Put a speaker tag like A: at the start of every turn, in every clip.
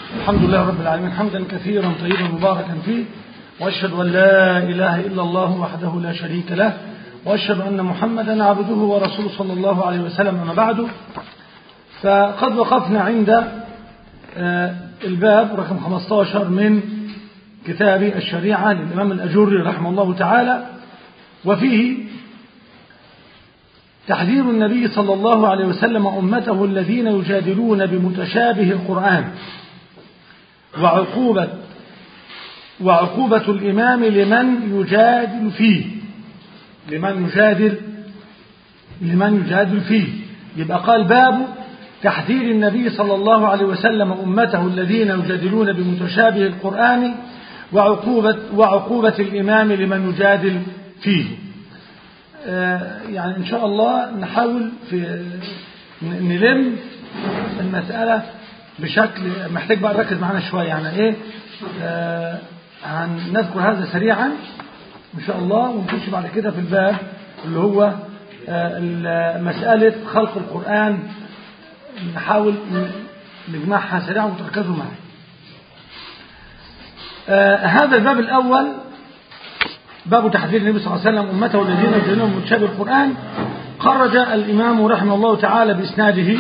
A: الحمد لله رب العالمين حمدا كثيرا طيبا مباركا فيه وأشهد أن لا إله إلا الله وحده لا شريك له وأشهد أن محمدا عبده ورسوله صلى الله عليه وسلم أما بعد فقد وقفنا عند الباب رقم 15 من كتاب الشريعة للإمام الأجوري رحمه الله تعالى وفيه تحذير النبي صلى الله عليه وسلم أمته الذين يجادلون بمتشابه القرآن وعقوبة وعقوبة الإمام لمن يجادل فيه لمن يجادل لمن يجادل فيه يبقى قال باب تحذير النبي صلى الله عليه وسلم أمته الذين يجادلون بمتشابه القرآن وعقوبة, وعقوبة الإمام لمن يجادل فيه يعني إن شاء الله نحاول في نلم المسألة بشكل محتاج بقى نركز معانا شوية يعني إيه هنذكر هذا سريعا إن شاء الله ونخش بعد كده في الباب اللي هو مسألة خلق القرآن نحاول نجمعها سريعا وتركزوا معي هذا الباب الأول باب تحذير النبي صلى الله عليه وسلم أمته الذين يجدون متشابه القرآن خرج الإمام رحمه الله تعالى بإسناده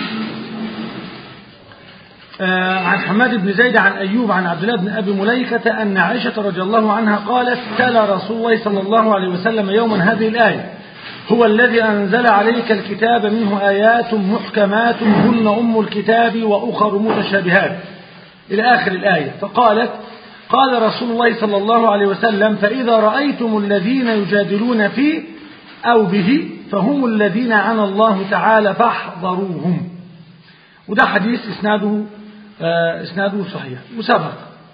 A: عن حماد بن زيد عن أيوب عن عبد الله بن أبي مليكة أن عائشة رضي الله عنها قالت تلا رسول الله صلى الله عليه وسلم يوما هذه الآية هو الذي أنزل عليك الكتاب منه آيات محكمات هن أم الكتاب وأخر متشابهات إلى آخر الآية فقالت قال رسول الله صلى الله عليه وسلم فإذا رأيتم الذين يجادلون فيه أو به فهم الذين عن الله تعالى فاحذروهم وده حديث إسناده آه إسناده صحيح وسبق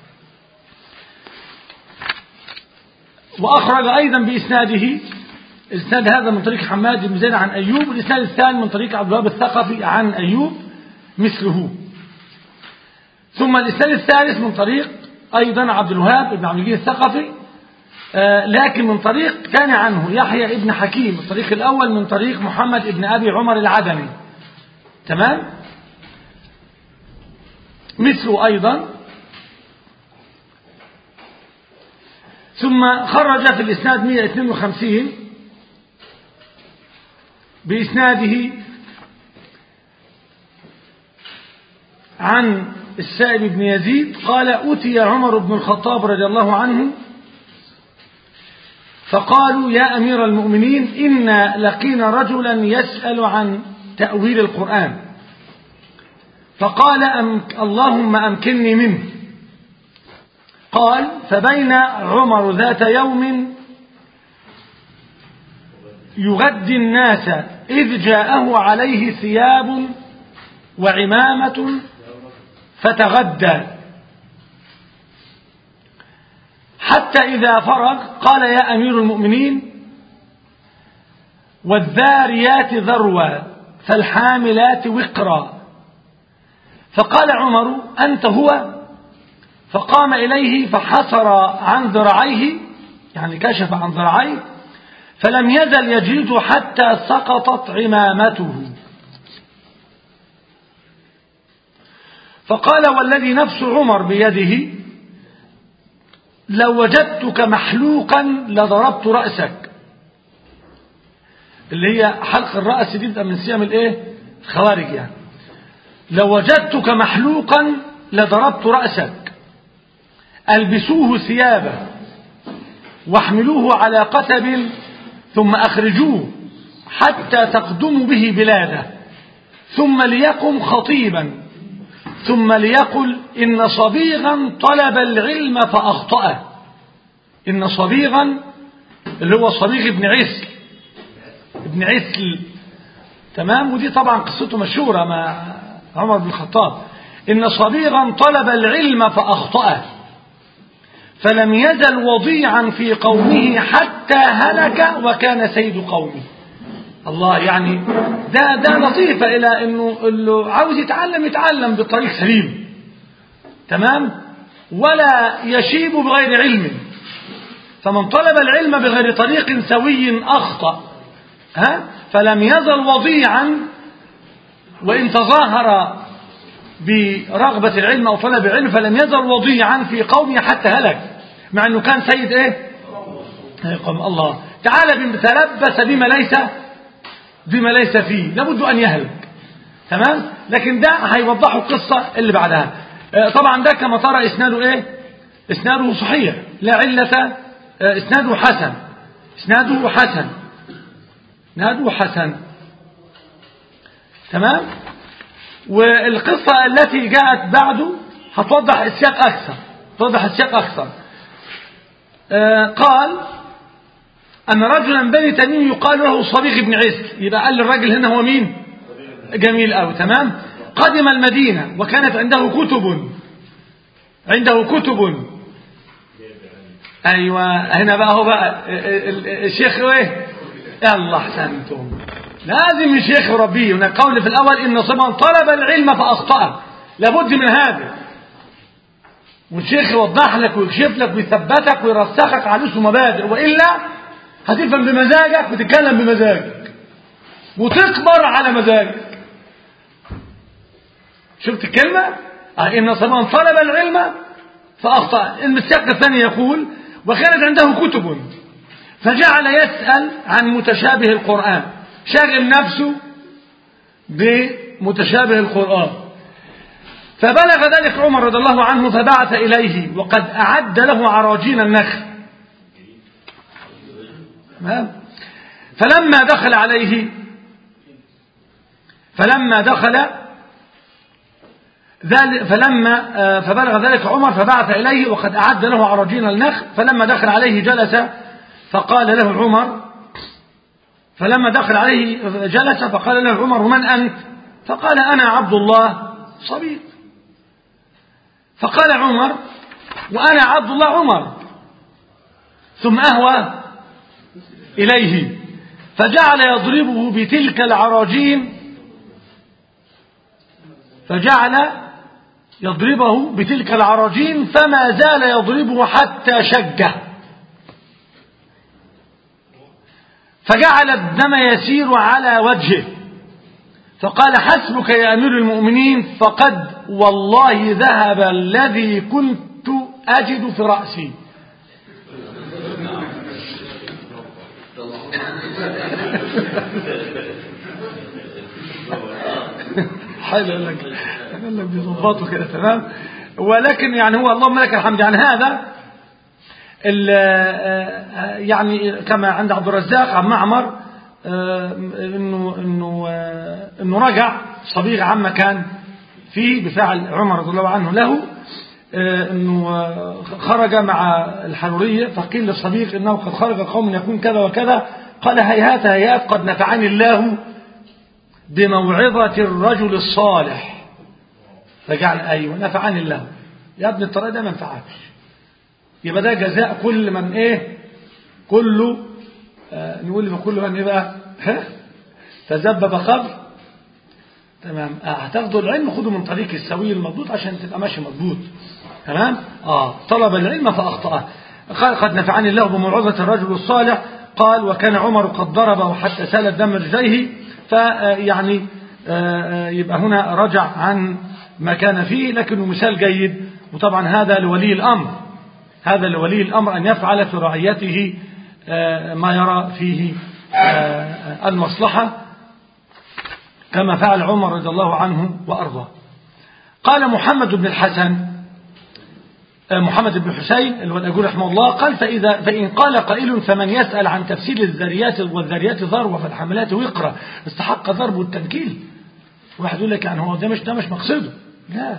A: وأخرج أيضا بإسناده الإسناد هذا من طريق حماد بن زيد عن أيوب والإسناد الثاني من طريق عبد الوهاب الثقفي عن أيوب مثله ثم الإسناد الثالث من طريق أيضا عبد الوهاب بن عبد الجليل الثقفي آه لكن من طريق ثاني عنه يحيى ابن حكيم الطريق الأول من طريق محمد ابن أبي عمر العدني تمام مثله أيضا ثم خرج في الإسناد 152 بإسناده عن السائب بن يزيد قال أتي عمر بن الخطاب رضي الله عنه فقالوا يا أمير المؤمنين إنا لقينا رجلا يسأل عن تأويل القرآن فقال أمك اللهم أمكنني منه قال فبين عمر ذات يوم يغدي الناس إذ جاءه عليه ثياب وعمامة فتغدى حتى إذا فرغ قال يا أمير المؤمنين والذاريات ذروا فالحاملات وقرا فقال عمر أنت هو فقام إليه فحصر عن ذراعيه يعني كشف عن ذراعيه فلم يزل يجلد حتى سقطت عمامته فقال والذي نفس عمر بيده لو وجدتك محلوقا لضربت رأسك اللي هي حلق الرأس دي بتبقى من سيام الايه الخوارج يعني لو وجدتك محلوقا لضربت رأسك ألبسوه ثيابه واحملوه على قتب ثم أخرجوه حتى تقدموا به بلاده ثم ليقم خطيبا ثم ليقل إن صبيغا طلب العلم فأخطأه إن صبيغا اللي هو صبيغ ابن عسل ابن عسل تمام ودي طبعا قصته مشهورة مع عمر بن الخطاب إن صبيغا طلب العلم فأخطأه فلم يزل وضيعا في قومه حتى هلك وكان سيد قومه الله يعني ده ده لطيفة إلى إنه اللي عاوز يتعلم يتعلم بطريق سليم تمام ولا يشيب بغير علم فمن طلب العلم بغير طريق سوي أخطأ ها فلم يزل وضيعا وإن تظاهر برغبة العلم أو طلب العلم فلم يزل وضيعا في قومه حتى هلك مع أنه كان سيد إيه قوم الله تعالى تلبس بما ليس بما ليس فيه لابد أن يهلك تمام لكن ده هيوضحوا القصة اللي بعدها طبعا ده كما ترى إسناده إيه إسناده صحيح لا علة إسناده حسن إسناده حسن إسناده حسن تمام والقصة التي جاءت بعده هتوضح السياق أكثر توضح السياق أكثر آه قال أن رجلا بني تميم يقال له صبيغ بن عسك يبقى قال للراجل هنا هو مين جميل أوي تمام قدم المدينة وكانت عنده كتب عنده كتب أيوة هنا بقى هو بقى الشيخ ايه يلا احسنتم لازم الشيخ يربيه هناك قول في الأول إن صبا طلب العلم فأخطأ لابد من هذا والشيخ يوضح لك ويكشف لك ويثبتك ويرسخك على اسم مبادئ وإلا هتفهم بمزاجك وتتكلم بمزاجك وتكبر على مزاجك شفت الكلمة آه إن صبا طلب العلم فأخطأ المسياق الثاني يقول وكانت عنده كتب فجعل يسأل عن متشابه القرآن شاغل نفسه بمتشابه القرآن فبلغ ذلك عمر رضي الله عنه فبعث إليه وقد أعد له عراجين النخل فلما دخل عليه فلما دخل ذلك فلما فبلغ ذلك عمر فبعث إليه وقد أعد له عراجين النخل فلما دخل عليه جلس فقال له عمر فلما دخل عليه جلس فقال له عمر من أنت فقال أنا عبد الله صبيط فقال عمر وأنا عبد الله عمر ثم أهوى إليه فجعل يضربه بتلك العراجين فجعل يضربه بتلك العراجين فما زال يضربه حتى شجه فجعل الدم يسير على وجهه فقال حسبك يا أمير المؤمنين فقد والله ذهب الذي كنت أجد في رأسي حلو لك لك بيظبطوا كده تمام ولكن يعني هو اللهم لك الحمد يعني هذا يعني كما عند عبد الرزاق عن معمر انه انه انه رجع صبيغ عما كان فيه بفعل عمر رضي الله عنه له انه خرج مع الحرورية فقيل للصبيغ انه قد خرج قوم يكون كذا وكذا قال هيهات هيهات قد نفعني الله بموعظة الرجل الصالح فجعل ايوه نفعني الله يا ابن الطريق ده ما ينفعكش يبقى ده جزاء كل من ايه كله آه نقول بكل من ايه بقى ها تذبب خبر تمام آه هتاخدوا العلم خدوا من طريق السوي المضبوط عشان تبقى ماشي مضبوط تمام اه طلب العلم فاخطاه قال قد نفعني الله بموعظه الرجل الصالح قال وكان عمر قد ضربه حتى سال الدم رجليه فيعني آه يبقى هنا رجع عن ما كان فيه لكنه مثال جيد وطبعا هذا لولي الامر هذا لولي الأمر أن يفعل في رعيته ما يرى فيه المصلحة كما فعل عمر رضي الله عنه وأرضاه قال محمد بن الحسن محمد بن حسين الأجور رحمه الله قال فإذا فإن قال قائل فمن يسأل عن تفسير الذريات والذريات ذروة فالحملات وقرة استحق ضرب التنكيل واحد يقول لك يعني هو ده مش ده مش مقصده لا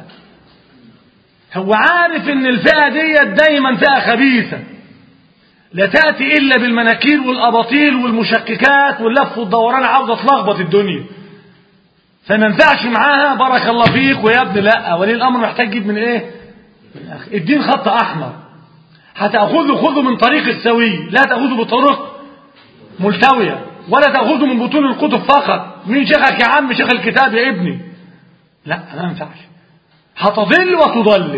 A: هو عارف ان الفئة ديت دايما فئة خبيثة لا تأتي إلا بالمناكير والأباطيل والمشككات واللف والدوران عاوزة تلخبط الدنيا فما ينفعش معاها بارك الله فيك ويا ابني لا ولي الأمر محتاج يجيب من إيه الدين خط أحمر هتأخذه خذه من طريق السوي لا تأخذه بطرق ملتوية ولا تأخذه من بطون الكتب فقط مين شيخك يا عم شيخ الكتاب يا ابني لا ما ينفعش هتضل وتضلل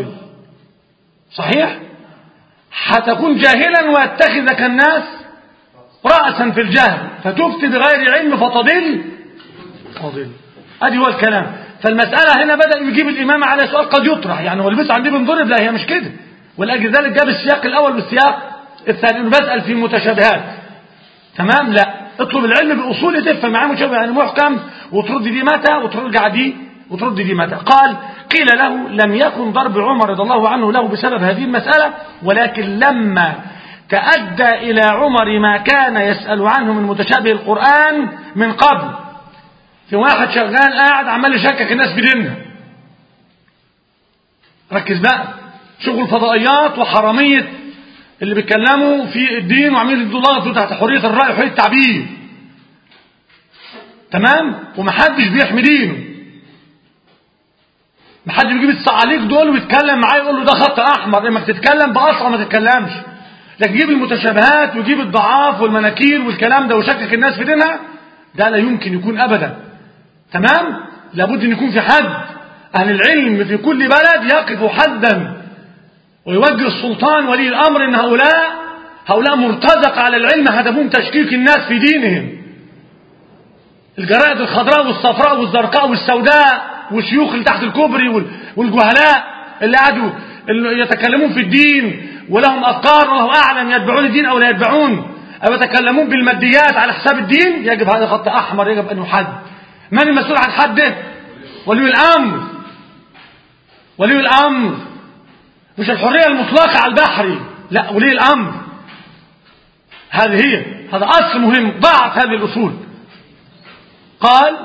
A: صحيح هتكون جاهلا ويتخذك الناس رأسا في الجهل فتفتي بغير علم فتضل تضل ادي هو الكلام فالمسألة هنا بدأ يجيب الإمام على سؤال قد يطرح يعني هو البس عندي بنضرب لا هي مش كده ولأجل ذلك جاب السياق الأول والسياق الثاني إنه بسأل في متشابهات تمام لا اطلب العلم بأصول تفهم معاه مشابه يعني محكم وترد دي متى وترجع دي وترد دي متى قال قيل له لم يكن ضرب عمر رضي الله عنه له بسبب هذه المسألة ولكن لما تأدى إلى عمر ما كان يسأل عنه من متشابه القرآن من قبل في واحد شغال قاعد عمال يشكك الناس في دينها ركز بقى شغل فضائيات وحرامية اللي بيتكلموا في الدين وعاملين يدوا ضغط تحت حرية الرأي وحرية التعبير تمام ومحدش بيحمي دينه محدش بيجيب الصعاليق دول ويتكلم معاه يقول له ده خط احمر انك تتكلم باصعب ما تتكلمش لكن يجيب المتشابهات ويجيب الضعاف والمناكير والكلام ده ويشكك الناس في دينها ده لا يمكن يكون ابدا تمام لابد ان يكون في حد اهل العلم في كل بلد يقف حدا ويوجه السلطان ولي الامر ان هؤلاء هؤلاء مرتزق على العلم هدفهم تشكيك الناس في دينهم الجرائد الخضراء والصفراء والزرقاء والسوداء والشيوخ اللي تحت الكوبري والجهلاء اللي قعدوا اللي يتكلمون في الدين ولهم افكار والله اعلم يتبعون الدين او لا يتبعون او يتكلمون بالماديات على حساب الدين يجب هذا خط احمر يجب ان يحد من المسؤول عن حده ولي الامر ولي الامر مش الحريه المطلقه على البحري لا ولي الامر هذه هي هذا اصل مهم ضاعت هذه الاصول قال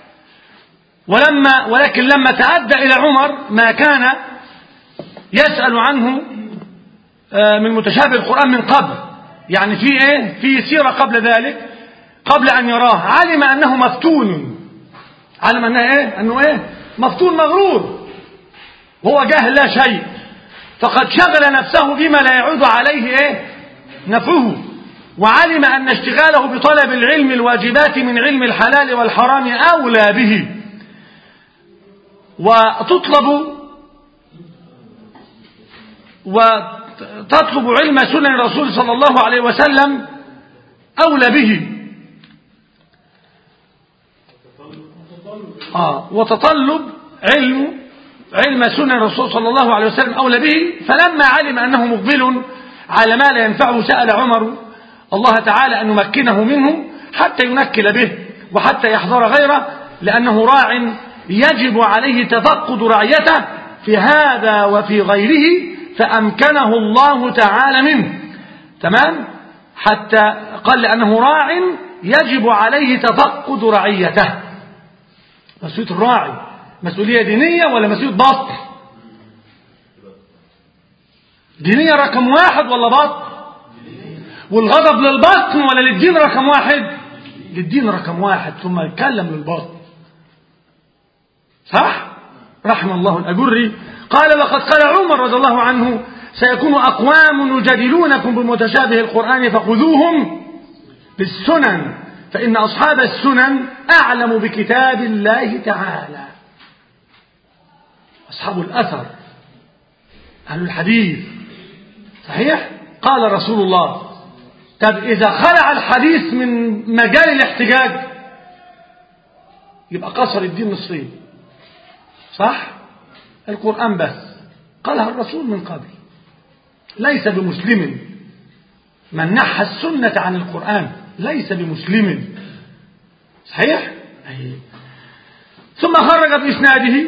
A: ولما ولكن لما تأدى إلى عمر ما كان يسأل عنه من متشابه القرآن من قبل يعني في ايه في سيرة قبل ذلك قبل أن يراه علم أنه مفتون علم أنه ايه أنه ايه مفتون مغرور وهو جاهل لا شيء فقد شغل نفسه بما لا يعود عليه ايه نفعه وعلم أن اشتغاله بطلب العلم الواجبات من علم الحلال والحرام أولى به وتطلب وتطلب علم سنن الرسول صلى الله عليه وسلم أولى به آه وتطلب علم علم سنن الرسول صلى الله عليه وسلم أولى به فلما علم أنه مقبل على ما لا ينفعه سأل عمر الله تعالى أن يمكنه منه حتى ينكل به وحتى يحضر غيره لأنه راع يجب عليه تفقد رعيته في هذا وفي غيره فأمكنه الله تعالى منه تمام حتى قال لأنه راع يجب عليه تفقد رعيته مسؤولية الراعي مسؤولية دينية ولا مسؤولية بطن دينية رقم واحد ولا بطن والغضب للبطن ولا للدين رقم واحد للدين رقم واحد ثم يتكلم للبطن صح رحم الله الأجري قال وقد قال عمر رضي الله عنه سيكون أقوام يجادلونكم بمتشابه القرآن فخذوهم بالسنن فإن أصحاب السنن أعلم بكتاب الله تعالى أصحاب الأثر أهل الحديث صحيح قال رسول الله طب إذا خلع الحديث من مجال الاحتجاج يبقى قصر الدين نصفين صح القرآن بس قالها الرسول من قبل ليس بمسلم من نحى السنة عن القرآن ليس بمسلم صحيح أي. ثم خرج بإسناده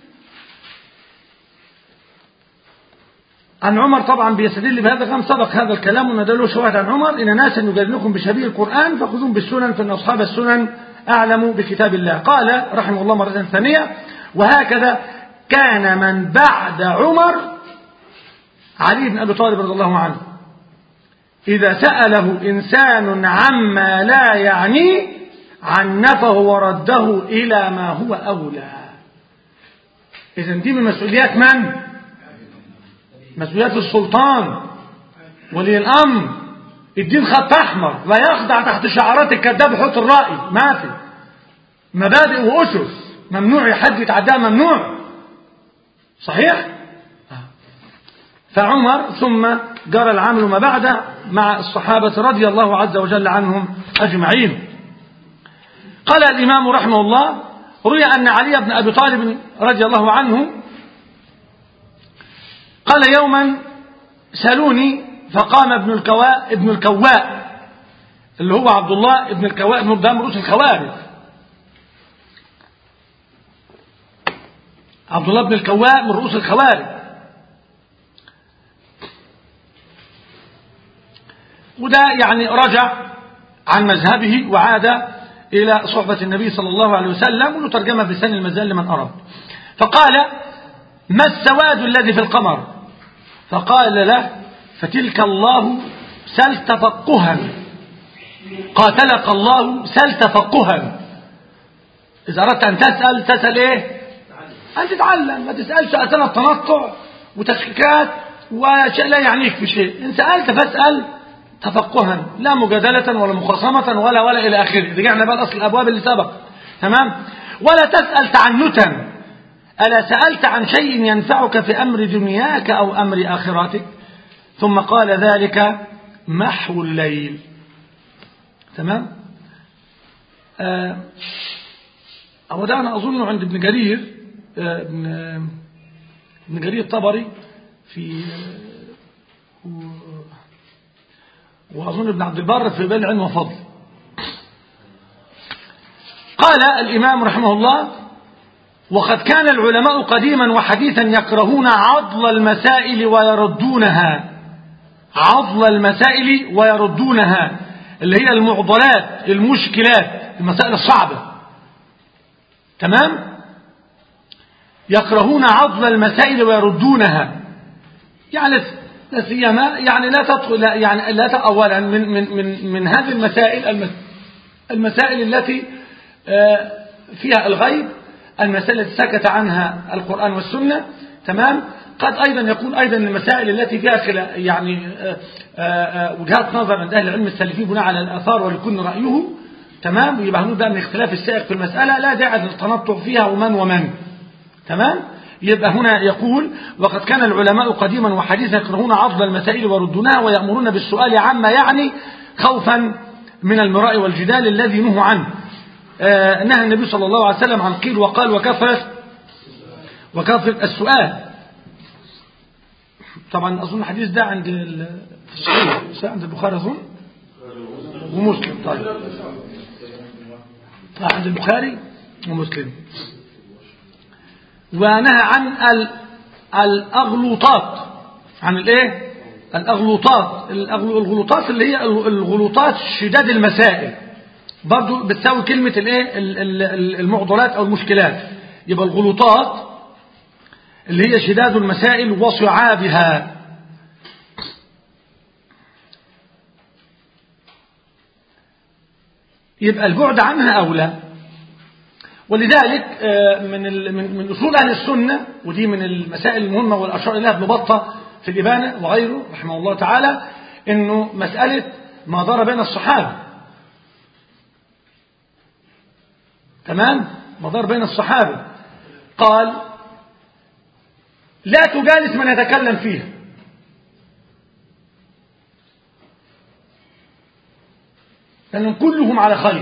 A: عن عمر طبعا بيستدل بهذا كان سبق هذا الكلام وان له شواهد عن عمر ان ناسا يجادلكم بشبيه القران فخذوهم بالسنن فان اصحاب السنن اعلموا بكتاب الله قال رحمه الله مره ثانيه وهكذا كان من بعد عمر علي بن ابي طالب رضي الله عنه اذا ساله انسان عما لا يعنيه عنفه ورده الى ما هو اولى اذا دي من مسؤوليات من مسؤوليات السلطان ولي الامر الدين خط احمر لا يخضع تحت شعارات الكذاب يحط الراي ما في مبادئ واسس ممنوع حد يتعداها ممنوع صحيح فعمر ثم جرى العمل ما بعده مع الصحابة رضي الله عز وجل عنهم أجمعين قال الإمام رحمه الله روي أن علي بن أبي طالب رضي الله عنه قال يوما سألوني فقام ابن الكواء ابن الكواء اللي هو عبد الله ابن الكواء ابن قدام رؤوس الخوارج عبد الله بن الكواء من رؤوس الخوارج وده يعني رجع عن مذهبه وعاد إلى صحبة النبي صلى الله عليه وسلم ونترجمها في سن المزال لمن أراد فقال ما السواد الذي في القمر فقال له فتلك الله سل تفقها قاتلك الله سل تفقها إذا أردت أن تسأل تسأل إيه أن تتعلم ما تسألش أسئلة تنطع وتشكيكات وشيء لا يعنيك في شيء إن سألت فاسأل تفقها لا مجادلة ولا مخاصمة ولا ولا إلى آخره رجعنا بقى أصل الأبواب اللي سبق تمام ولا تسأل تعنتا ألا سألت عن شيء ينفعك في أمر دنياك أو أمر آخرتك ثم قال ذلك محو الليل تمام آه أو ده أنا أظن عند ابن جرير آه ابن, ابن جرير الطبري في آه وأظن ابن عبد البر في بين العلم وفضل قال الإمام رحمه الله وقد كان العلماء قديما وحديثا يكرهون عضل المسائل ويردونها عضل المسائل ويردونها اللي هي المعضلات المشكلات المسائل الصعبة تمام يكرهون عضل المسائل ويردونها يعني لا سيما يعني لا تدخل يعني لا اولا من من من من هذه المسائل المسائل التي فيها الغيب المسائل التي سكت عنها القرآن والسنة تمام قد أيضا يكون أيضا المسائل التي فيها يعني وجهات نظر عند أهل العلم السلفي بناء على الآثار ولكل رأيه تمام ويبقى هنقول بقى من اختلاف السائق في المسألة لا داعي للتنطع فيها ومن ومن تمام يبقى هنا يقول وقد كان العلماء قديما وحديثا يكرهون عضل المسائل وردونها ويأمرون بالسؤال عما يعني خوفا من المراء والجدال الذي نهوا عنه آه نهى النبي صلى الله عليه وسلم عن قيل وقال وكثرة وكثرة السؤال طبعا أظن الحديث ده عند الصحيح عند البخاري أظن ومسلم طيب عند البخاري ومسلم ونهى عن الأغلوطات عن الايه الأغلوطات الغلوطات اللي هي الغلوطات شداد المسائل برضو بتساوي كلمة الايه المعضلات او المشكلات يبقى الغلوطات اللي هي شداد المسائل وصعابها يبقى البعد عنها أولى ولذلك من من من اصول اهل السنه ودي من المسائل المهمه والاشار اليها ابن بطه في الابانه وغيره رحمه الله تعالى انه مساله ما دار بين الصحابه تمام ما دار بين الصحابه قال لا تجالس من يتكلم فيها لأنهم كلهم على خير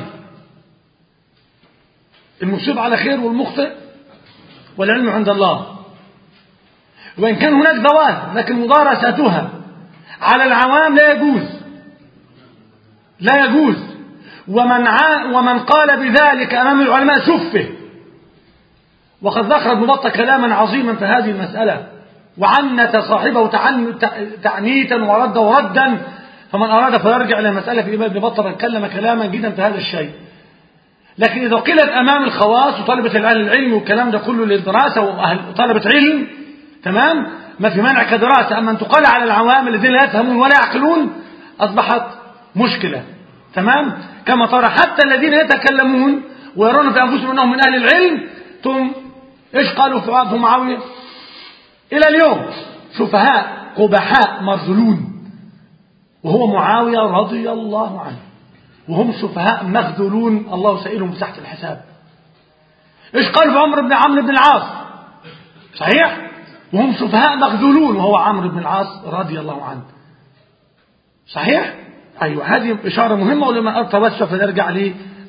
A: المصيب على خير والمخطئ والعلم عند الله وإن كان هناك ظواهر لكن مدارستها على العوام لا يجوز لا يجوز ومن ع... ومن قال بذلك أمام العلماء سفه وقد ذكر ابن بطة كلاما عظيما في هذه المسألة وعنت صاحبه تعن... تعنيتا وردا وردا فمن أراد فيرجع إلى المسألة في ابن بطة تكلم كلاما جدا في هذا الشيء لكن إذا قيلت أمام الخواص وطلبة العلم العلم والكلام ده كله للدراسة وطلبة علم تمام ما في مانع كدراسة أما أن تقال على العوام الذين لا يفهمون ولا يعقلون أصبحت مشكلة تمام كما ترى حتى الذين يتكلمون ويرون في أنفسهم أنهم من أهل العلم ثم إيش قالوا في معاوية إلى اليوم سفهاء قبحاء مرذلون وهو معاوية رضي الله عنه وهم سفهاء مخذولون الله سائلهم تحت الحساب ايش قال في عمرو بن عمرو بن العاص صحيح وهم سفهاء مخذولون وهو عمرو بن العاص رضي الله عنه صحيح ايوه هذه اشاره مهمه ولما ارتبطت فنرجع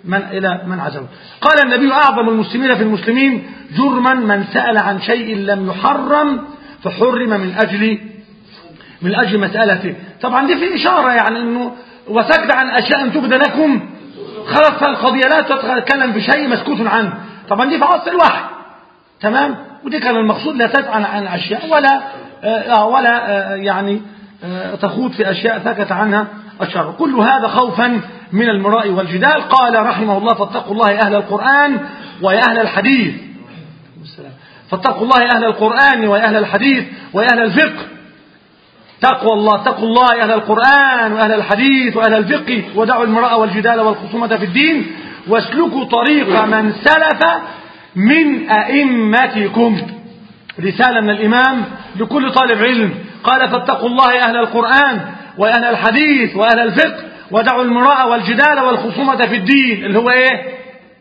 A: من إلى من عزله قال النبي أعظم المسلمين في المسلمين جرما من سأل عن شيء لم يحرم فحرم من أجل من أجل مسألته طبعا دي في إشارة يعني أنه وسكت عن أشياء أن تبدى لكم خلاص فالقضية لا تتكلم في شيء مسكوت عنه طبعا دي في عصر الوحي تمام ودي كان المقصود لا تسأل عن أشياء ولا آه ولا آه يعني آه تخوض في أشياء ثكت عنها الشر كل هذا خوفا من المراء والجدال قال رحمه الله فاتقوا الله أهل القرآن ويا أهل الحديث فاتقوا الله أهل القرآن ويا أهل الحديث ويا أهل الفقه تقوى الله اتقوا الله يا أهل القرآن وأهل الحديث وأهل الفقه ودعوا المراء والجدال والخصومة في الدين واسلكوا طريق من سلف من أئمتكم رسالة من الإمام لكل طالب علم قال فاتقوا الله يا أهل القرآن ويا أهل الحديث وأهل الفقه ودعوا المراء والجدال والخصومة في الدين اللي هو ايه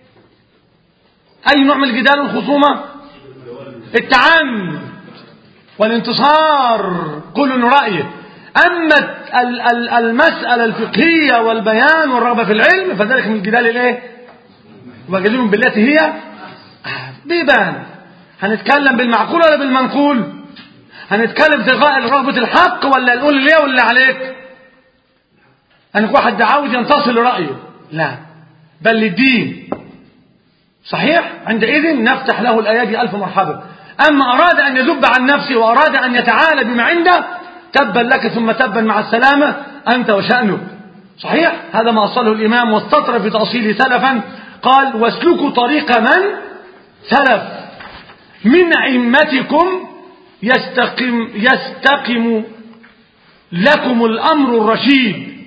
A: أي نوع من الجدال والخصومة التعمد والانتصار كل رأيه أما المسألة الفقهية والبيان والرغبة في العلم فذلك من الجدال الايه وجدلهم بالتي هي بيبان هنتكلم بالمعقول ولا بالمنقول هنتكلم في رغبة الحق ولا نقول ليه ولا عليك أن واحد عاوز ينتصر لرأيه لا بل للدين صحيح عندئذ نفتح له الآيات ألف مرحبا أما أراد أن يذب عن نفسه وأراد أن يتعالى بما عنده تبا لك ثم تبا مع السلامة أنت وشأنك صحيح هذا ما أصله الإمام واستطر في تأصيل سلفا قال واسلكوا طريق من سلف من أئمتكم يستقم, يستقم لكم الأمر الرشيد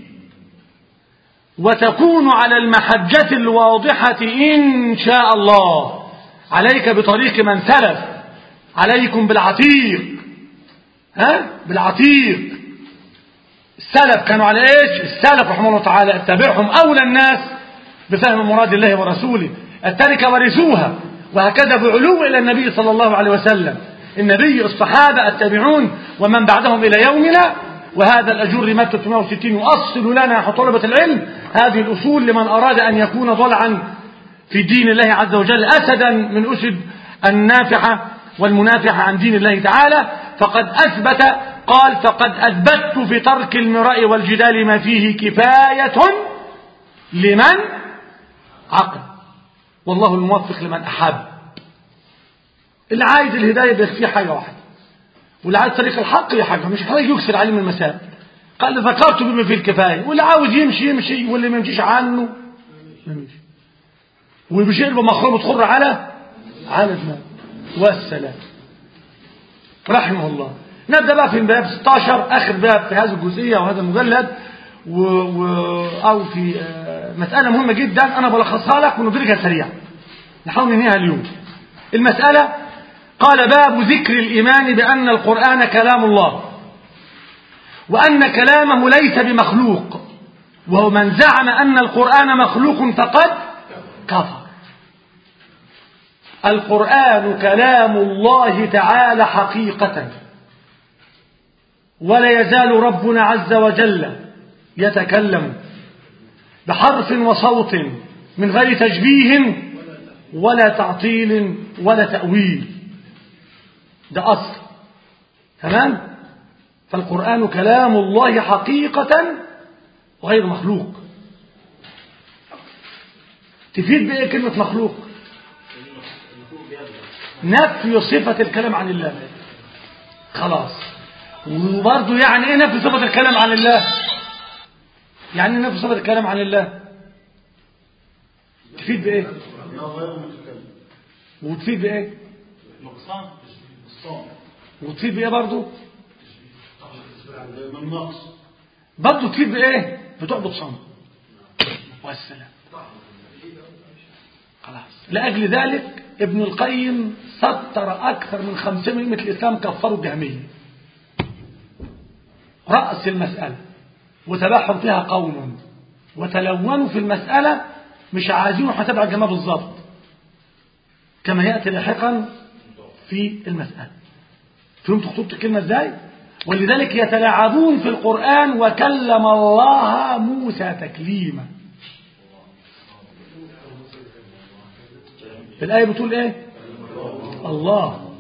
A: وتكون على المحجة الواضحة إن شاء الله عليك بطريق من سلف عليكم بالعتيق ها بالعتيق السلف كانوا على ايش السلف رحمه الله تعالى اتبعهم اولى الناس بفهم مراد الله ورسوله التركه ورثوها وهكذا بعلو الى النبي صلى الله عليه وسلم النبي الصحابه التابعون ومن بعدهم الى يومنا وهذا الأجر مات 360 يؤصل لنا طلبة العلم هذه الأصول لمن أراد أن يكون ضلعا في دين الله عز وجل أسدا من أسد النافحة والمنافحة عن دين الله تعالى فقد أثبت قال فقد أثبتت في ترك المراء والجدال ما فيه كفاية لمن عقل والله الموفق لمن أحب اللي عايز الهداية بيخفيه حاجة واحدة واللي عايز طريق الحق يحقق مش محتاج يكسر عليه من المسائل قال ذكرت بما فيه الكفاية واللي عاوز يمشي يمشي واللي ما يمشيش عنه ما يمشي وبشير بمخربة خر على على دماغه والسلام رحمه الله نبدأ بقى في الباب 16 آخر باب في هذه الجزئية وهذا المجلد و... و... أو في مسألة مهمة جدا أنا بلخصها لك وندرجها سريعا نحاول ننهيها اليوم المسألة قال باب ذكر الإيمان بأن القرآن كلام الله وأن كلامه ليس بمخلوق وهو من زعم أن القرآن مخلوق فقد كفر القرآن كلام الله تعالى حقيقة ولا يزال ربنا عز وجل يتكلم بحرف وصوت من غير تشبيه ولا تعطيل ولا تأويل ده أصل تمام فالقرآن كلام الله حقيقة غير مخلوق تفيد بإيه كلمة مخلوق نفي صفة الكلام عن الله خلاص وبرضه يعني ايه نفي صفة الكلام عن الله يعني ايه نفي صفة الكلام عن الله تفيد بإيه وتفيد بإيه وتفيد بإيه برضه برضه تفيد بإيه بتعبد صنم والسلام خلاص لأجل ذلك ابن القيم سطر أكثر من خمسين من الإسلام كفروا الجهمية رأس المسألة وتبعهم فيها قوم وتلونوا في المسألة مش عايزينه هتبع الجماعة بالظبط كما يأتي لاحقا في المسألة فهمت خطوط الكلمة ازاي ولذلك يتلاعبون في القرآن وكلم الله موسى تكليما الآية بتقول إيه الله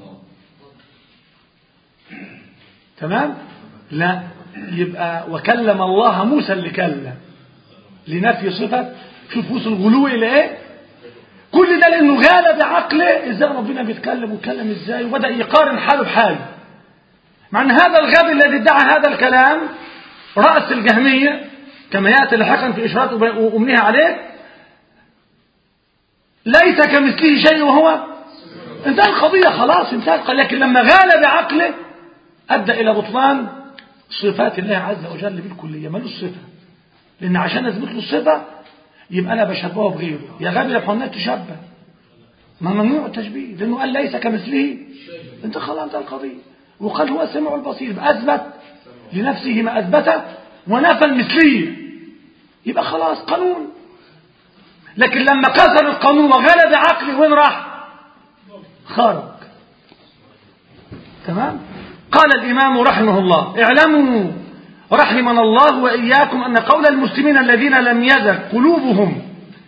A: تمام لا يبقى وكلم الله موسى اللي كلم لنفي صفة شوف وصل الغلو إلى إيه كل ده لأنه غالب عقله إزاي ربنا بيتكلم ويتكلم إزاي وبدأ يقارن حاله بحاله مع أن هذا الغبي الذي ادعى هذا الكلام رأس الجهمية كما يأتي لاحقا في إشارات أمنها عليه ليس كمثله شيء وهو انتهى القضية خلاص انتهت لكن لما غال بعقله أدى إلى بطلان صفات الله عز وجل بالكلية ملوش صفة لأن عشان أثبت له الصفة يبقى أنا بشبهه بغيره يا غبي يا محمد تشبه ما ممنوع التشبيه لأنه قال ليس كمثله انت خلاص انتهى القضية وقال هو السميع البصير أثبت لنفسه ما أثبته ونفى المثلية يبقى خلاص قانون لكن لما كسر القانون وغلب عقله وين راح خرج تمام قال الإمام رحمه الله اعلموا رحمنا الله وإياكم أن قول المسلمين الذين لم يزل قلوبهم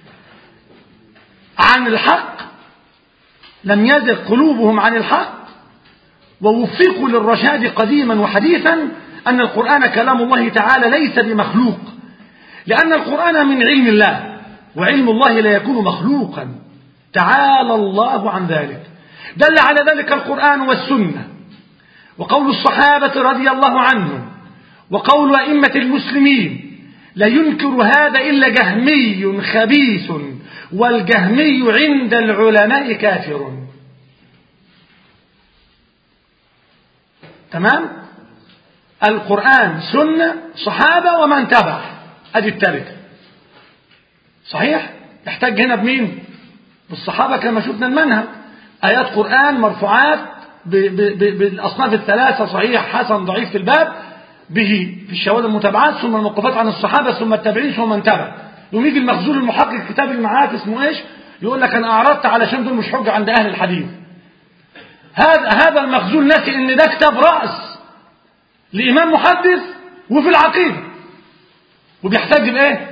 A: عن الحق لم يزل قلوبهم عن الحق ووفقوا للرشاد قديما وحديثا أن القرآن كلام الله تعالى ليس بمخلوق لأن القرآن من علم الله وعلم الله لا يكون مخلوقا تعالى الله عن ذلك دل على ذلك القرآن والسنة وقول الصحابة رضي الله عنهم وقول أئمة المسلمين لا ينكر هذا إلا جهمي خبيث والجهمي عند العلماء كافر تمام القرآن سنة صحابة ومن تبع أدي التركة صحيح يحتاج هنا بمين بالصحابة كما شفنا المنهج آيات قرآن مرفوعات بالأصناف الثلاثة صحيح حسن ضعيف في الباب به في الشواذ المتابعات ثم الموقفات عن الصحابة ثم التابعين ثم من تبع يوم يجي المخزون المحقق الكتاب اللي معاك اسمه ايش يقول لك انا اعرضت علشان دول مش حجة عند اهل الحديث هذا هذا المخزون ناسي ان ده كتاب رأس لإمام محدث وفي العقيدة وبيحتاج بايه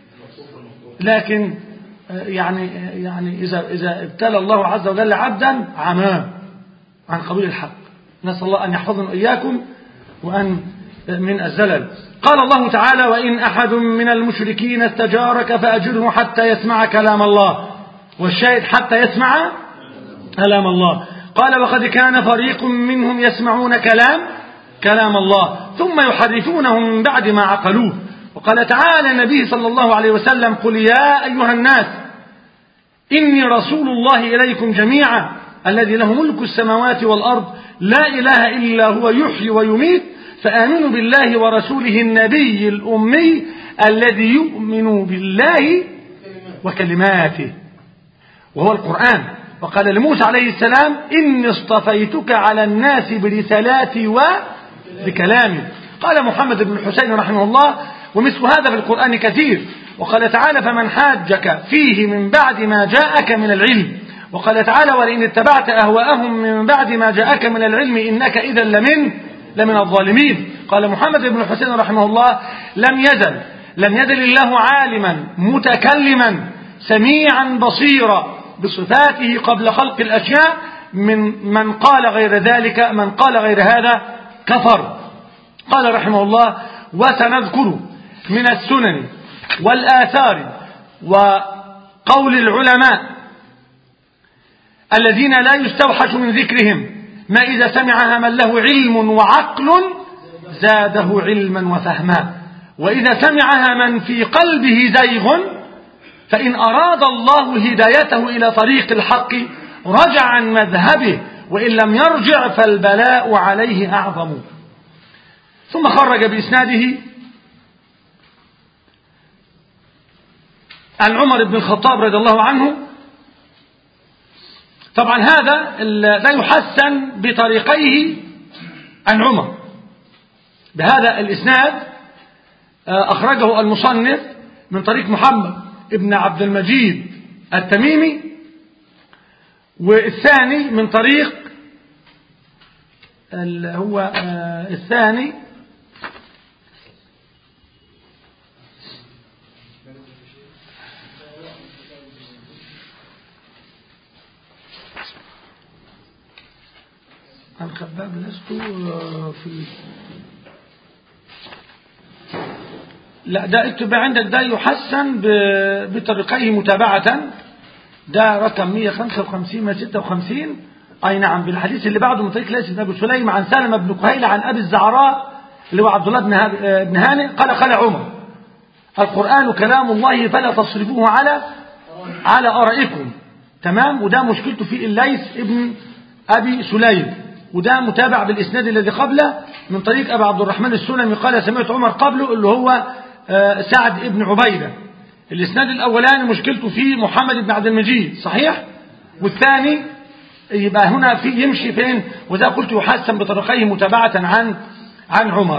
A: لكن يعني يعني إذا إذا ابتلى الله عز وجل عبدا عماه عن قبول الحق نسأل الله أن يحفظنا إياكم وأن من الزلل قال الله تعالى وإن أحد من المشركين استجارك فأجره حتى يسمع كلام الله والشاهد حتى يسمع كلام الله قال وقد كان فريق منهم يسمعون كلام كلام الله ثم يحرفونه من بعد ما عقلوه وقال تعالى النبي صلى الله عليه وسلم قل يا أيها الناس إني رسول الله إليكم جميعا الذي له ملك السماوات والأرض لا إله إلا هو يحيي ويميت فآمنوا بالله ورسوله النبي الأمي الذي يؤمن بالله وكلماته وهو القرآن وقال لموسى عليه السلام إني اصطفيتك على الناس برسالاتي وبكلامي قال محمد بن الحسين رحمه الله ومثل هذا في القرآن كثير وقال تعالى فمن حاجك فيه من بعد ما جاءك من العلم وقال تعالى ولئن اتبعت أهواءهم من بعد ما جاءك من العلم إنك إذا لمن لمن الظالمين قال محمد بن الحسين رحمه الله لم يزل لم يزل الله عالما متكلما سميعا بصيرا بصفاته قبل خلق الأشياء من من قال غير ذلك من قال غير هذا كفر قال رحمه الله وسنذكر من السنن والآثار وقول العلماء الذين لا يستوحش من ذكرهم ما إذا سمعها من له علم وعقل زاده علما وفهما وإذا سمعها من في قلبه زيغ فإن أراد الله هدايته إلى طريق الحق رجع عن مذهبه وإن لم يرجع فالبلاء عليه أعظم ثم خرج بإسناده عن عمر بن الخطاب رضي الله عنه طبعا هذا لا يحسن بطريقيه عن عمر بهذا الإسناد أخرجه المصنف من طريق محمد ابن عبد المجيد التميمي والثاني من طريق هو الثاني عن خباب لست في لا ده اكتب عندك ده يحسن بطريقيه متابعة ده رقم 155 156 اي نعم بالحديث اللي بعده من طريق ليس بن ابي سليم عن سلمة بن كهيل عن ابي الزعراء اللي هو عبد الله بن هانئ قال قال عمر القرآن كلام الله فلا تصرفوه على على آرائكم تمام وده مشكلته في الليث ابن أبي سليم وده متابع بالإسناد الذي قبله من طريق أبي عبد الرحمن السلمي قال سمعت عمر قبله اللي هو سعد ابن عبيدة الإسناد الأولاني مشكلته في محمد بن عبد المجيد صحيح والثاني يبقى هنا في يمشي فين وده قلت يحسن بطريقيه متابعة عن عن عمر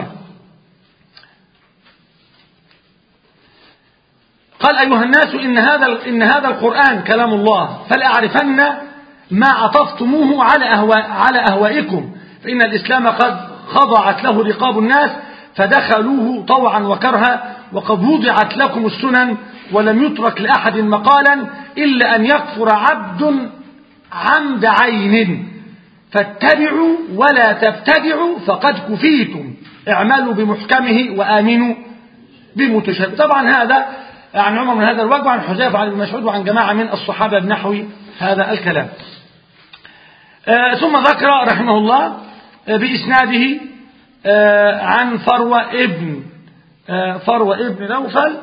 A: قال أيها الناس إن هذا إن هذا القرآن كلام الله فلأعرفن ما عطفتموه على أهواء على أهوائكم فإن الإسلام قد خضعت له رقاب الناس فدخلوه طوعا وكرها وقد وضعت لكم السنن ولم يترك لأحد مقالا إلا أن يكفر عبد عمد عين فاتبعوا ولا تبتدعوا فقد كفيتم اعملوا بمحكمه وآمنوا بمتشابه طبعا هذا عن عمر من هذا الوجه وعن حذيفة عن ابن مسعود وعن جماعة من الصحابة بنحو هذا الكلام آه ثم ذكر رحمه الله آه بإسناده آه عن فروة ابن فروة ابن نوفل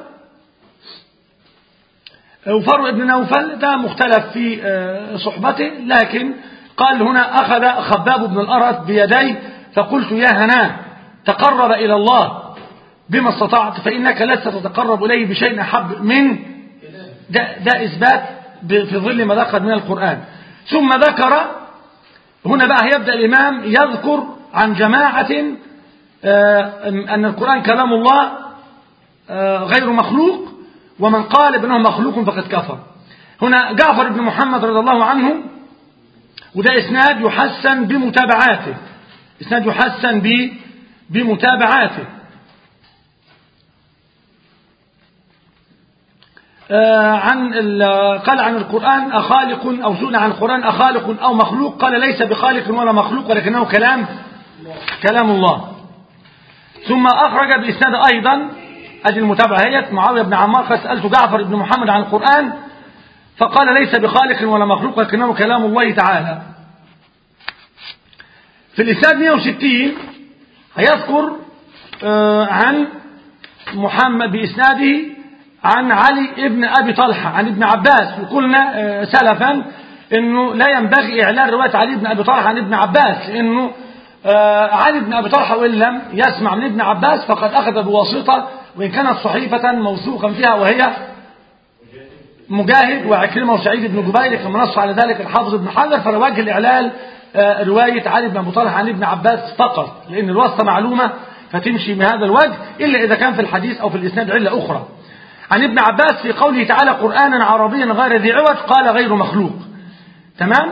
A: وفروة ابن نوفل ده مختلف في صحبته لكن قال هنا أخذ خباب بن الأرت بيديه فقلت يا هناه تقرب إلى الله بما استطعت فإنك لست تتقرب إليه بشيء أحب من ده, ده إثبات في ظل ما ذكر من القرآن ثم ذكر هنا بقى يبدأ الإمام يذكر عن جماعة أن القرآن كلام الله غير مخلوق ومن قال بأنه مخلوق فقد كفر هنا جعفر بن محمد رضي الله عنه وده إسناد يحسن بمتابعاته إسناد يحسن بمتابعاته عن قال عن القرآن أخالق أو سئل عن القرآن أخالق أو مخلوق قال ليس بخالق ولا مخلوق ولكنه كلام كلام الله ثم أخرج بإسناد أيضا أدي المتابعة هي معاوية بن عمار فسألت جعفر بن محمد عن القرآن فقال ليس بخالق ولا مخلوق لكنه كلام الله تعالى في الإسناد 160 هيذكر عن محمد بإسناده عن علي ابن أبي طلحة عن ابن عباس وقلنا سلفا انه لا ينبغي اعلان رواية علي بن ابي طلحة عن ابن عباس لانه علي بن ابي طلحة وان لم يسمع من ابن عباس فقد اخذ بواسطة وان كانت صحيفة موثوقا فيها وهي مجاهد وعكرمة وسعيد بن جبير كما نص على ذلك الحافظ ابن حجر فلا وجه الاعلال رواية علي بن ابي طلحة عن ابن عباس فقط لان الواسطة معلومة فتمشي من هذا الوجه الا اذا كان في الحديث او في الاسناد علة اخرى عن ابن عباس في قوله تعالى قرآنا عربيا غير ذي عوج قال غير مخلوق تمام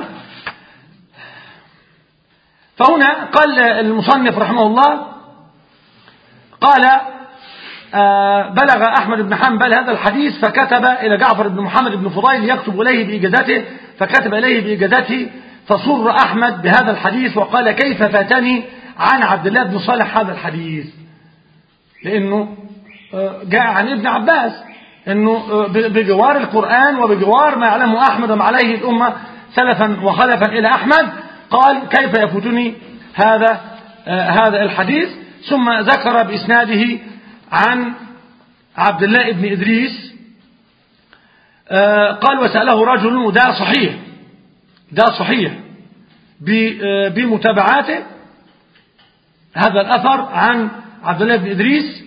A: فهنا قال المصنف رحمه الله قال بلغ أحمد بن حنبل هذا الحديث فكتب إلى جعفر بن محمد بن فضيل يكتب إليه بإجازته فكتب إليه بإجازته فصر أحمد بهذا الحديث وقال كيف فاتني عن عبد الله بن صالح هذا الحديث لأنه جاء عن ابن عباس انه بجوار القرآن وبجوار ما يعلمه احمد وما عليه الامة سلفا وخلفا الى احمد قال كيف يفوتني هذا آه هذا الحديث ثم ذكر باسناده عن عبد الله بن ادريس آه قال وسأله رجل وده صحيح ده صحيح بمتابعاته هذا الاثر عن عبد الله بن ادريس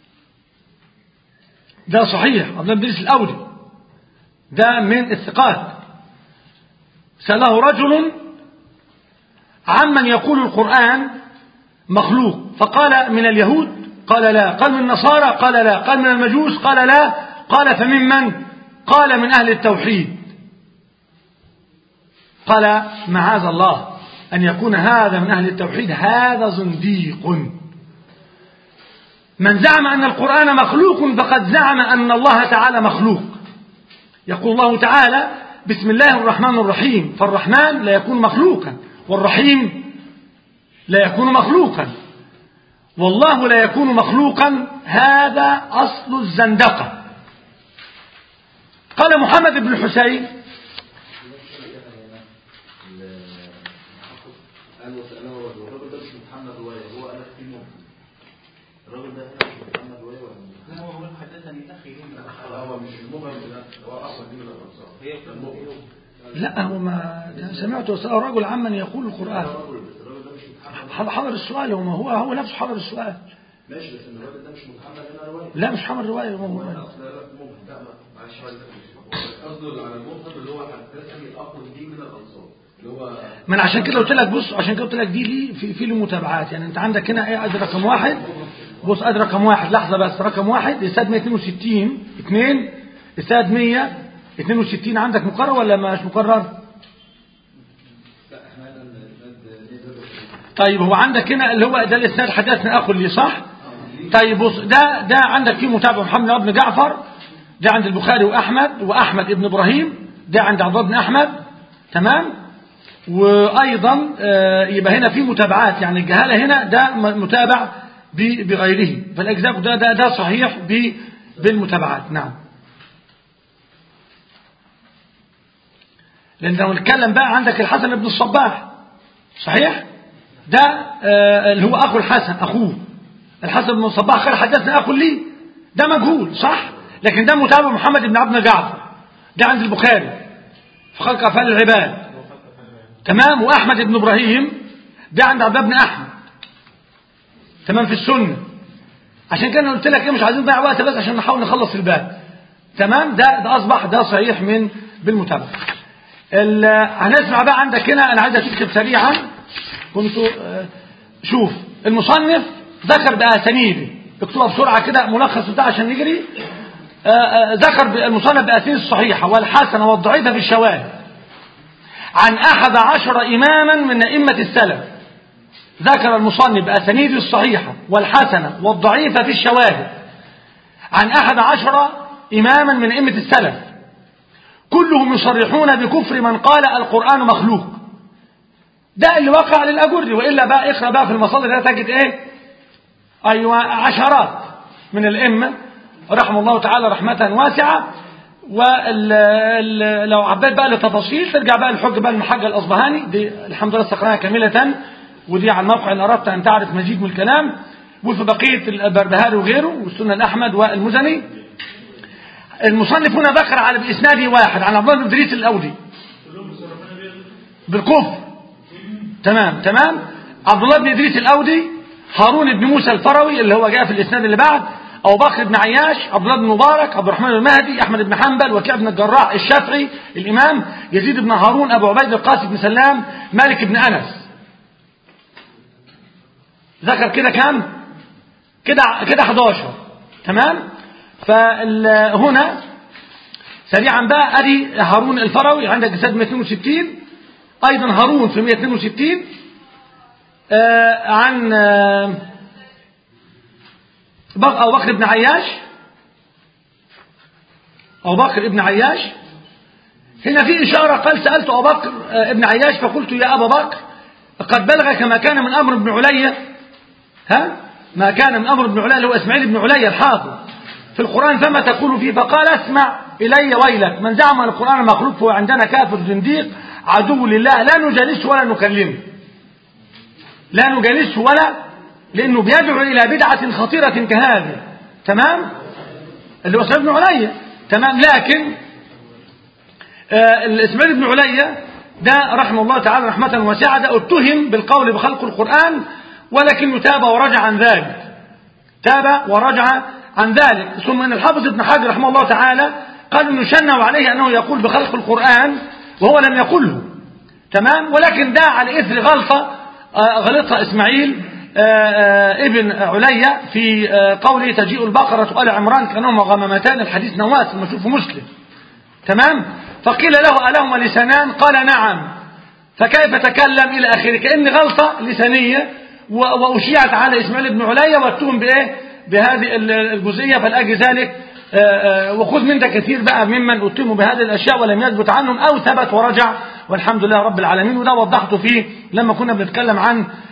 A: ده صحيح عبد الله بن ادريس الاولي ده من الثقات سأله رجل عمن يقول القرآن مخلوق فقال من اليهود قال لا قال من النصارى قال لا قال من المجوس قال لا قال فممن قال من أهل التوحيد قال معاذ الله أن يكون هذا من أهل التوحيد هذا زنديق من زعم أن القرآن مخلوق فقد زعم أن الله تعالى مخلوق يقول الله تعالى بسم الله الرحمن الرحيم فالرحمن لا يكون مخلوقا والرحيم لا يكون مخلوقا والله لا يكون مخلوقا هذا أصل الزندقة قال محمد بن الحسين
B: قال وسأله الرجل الراجل ده مش محمد رواية هو قال في ممكن الراجل ده هنا مش محمد رواية ولا ممكن
C: لا هو بيقول حدثني اخي من
B: هو مش المبهم ده هو أصلا دي من الأنصار
C: هي في
B: المبهم
A: لا هو ما سمعت وسأل رجل عمن يقول القرآن
B: الراجل بس الراجل ده مش محمد
A: حضر حضر السؤال هو هو هو نفسه حضر السؤال
B: ماشي بس ان الراجل ده مش محمد هنا رواية
A: لا مش حضر الرواية هو هو
B: لا أصل لا مبهم لا معلش قصده على المبهم اللي هو حدثني الأقوى دي من الأنصار اللي هو
A: ما انا عشان كده قلت لك بص عشان كده قلت لك دي لي في في له متابعات يعني انت عندك هنا ايه ادي رقم واحد بص ادي رقم واحد لحظه بس رقم واحد استاد 162 اثنين استاد 162 عندك مقرر ولا مش مقرر؟
B: لا احنا هنا نزل
A: طيب هو عندك هنا اللي هو ده الاسناد حدثنا اخو اللي صح؟ طيب بص ده ده عندك فيه متابعه محمد بن جعفر ده عند البخاري واحمد واحمد ابن ابراهيم ده عند عبد الله بن احمد تمام؟ وايضا آه، يبقى هنا في متابعات يعني الجهاله هنا ده م- متابع ب- بغيره فالاجزاء ده ده, ده صحيح ب- بالمتابعات نعم لان لو نتكلم بقى عندك الحسن بن الصباح صحيح ده آه، اللي هو اخو الحسن اخوه الحسن بن الصباح قال حدثنا اخو لي ده مجهول صح لكن ده متابع محمد بن عبد جعفر ده عند البخاري في خلق افعال العباد تمام واحمد بن ابراهيم ده عند عبد الله بن احمد تمام في السنه عشان كده أنا قلت لك ايه مش عايزين نضيع وقت بس عشان نحاول نخلص الباب تمام ده ده اصبح ده صحيح من بالمتابعه ال- هنسمع بقى عندك هنا انا عايز تكتب سريعا كنت آه، شوف المصنف ذكر باسانيده اكتبها بسرعه كده ملخص بتاع عشان نجري آه، آه، ذكر المصنف باسانيد الصحيحه والحسنه والضعيفه في الشواهد عن أحد عشر إماما من أئمة السلف ذكر المصنف بأسانيد الصحيحة والحسنة والضعيفة في الشواهد عن أحد عشر إماما من أئمة السلف كلهم يصرحون بكفر من قال القرآن مخلوق ده اللي وقع للأجر وإلا بقى اقرأ بقى في المصادر ده تجد إيه أيوة عشرات من الأئمة رحمه الله تعالى رحمة واسعة ولو عبيت بقى لتفاصيل ترجع بقى الحج بقى المحجة الأصبهاني دي الحمد لله استقرأها كاملة ودي على الموقع إن أردت أن تعرف مزيد من الكلام وفي بقية البربهاري وغيره والسنة الأحمد والمزني المصنف هنا ذكر على بإسناده واحد عن عبد الله بن إدريس الأودي بالكفر تمام تمام عبد الله بن إدريس الأودي هارون بن موسى الفروي اللي هو جاء في الإسناد اللي بعد أبو بكر بن عياش عبد الله بن مبارك عبد الرحمن المهدي أحمد بن حنبل وكيع بن الجراح الشافعي الإمام يزيد بن هارون أبو عبيد القاسم بن سلام مالك بن أنس ذكر كده كام كده كده 11 تمام فهنا سريعا بقى ادي هارون الفروي عندك جسد 162 ايضا هارون في 162 آه عن آه بق- ابو بكر بن عياش ابو بكر ابن عياش هنا في اشاره قال سالت ابو بكر آه، ابن عياش فقلت يا ابا بكر قد بلغك ما كان من امر ابن علي ها ما كان من امر ابن علي اللي هو اسماعيل بن علي الحافظ في القران فما تقول فيه فقال اسمع الي ويلك من زعم ان القران مخلوق فهو عندنا كافر زنديق عدو لله لا نجالسه ولا نكلمه لا نجالسه ولا لانه بيدعو الى بدعه خطيره كهذه تمام اللي هو اسماعيل بن علي تمام لكن آه، الاسماعيل بن علي ده رحمه الله تعالى رحمة واسعة ده اتهم بالقول بخلق القرآن ولكنه تاب ورجع عن ذلك تاب ورجع عن ذلك ثم ان الحافظ ابن حجر رحمه الله تعالى قال انه شنوا عليه انه يقول بخلق القرآن وهو لم يقله تمام ولكن ده على اثر غلطة آه، غلطها اسماعيل آه، آه، ابن عليا في آه، قوله تجيء البقرة وآل عمران كانهما غمامتان الحديث نواس المشهور في مسلم تمام فقيل له ألهما لسانان قال نعم فكيف تكلم إلى آخره كأن غلطة لسانية و- وأشيعت على إسماعيل بن عليا واتهم بإيه بهذه ال- الجزئية فلأجل ذلك آه، آه، وخذ من ده كثير بقى ممن اتهموا بهذه الأشياء ولم يثبت عنهم أو ثبت ورجع والحمد لله رب العالمين وده وضحته فيه لما كنا بنتكلم عن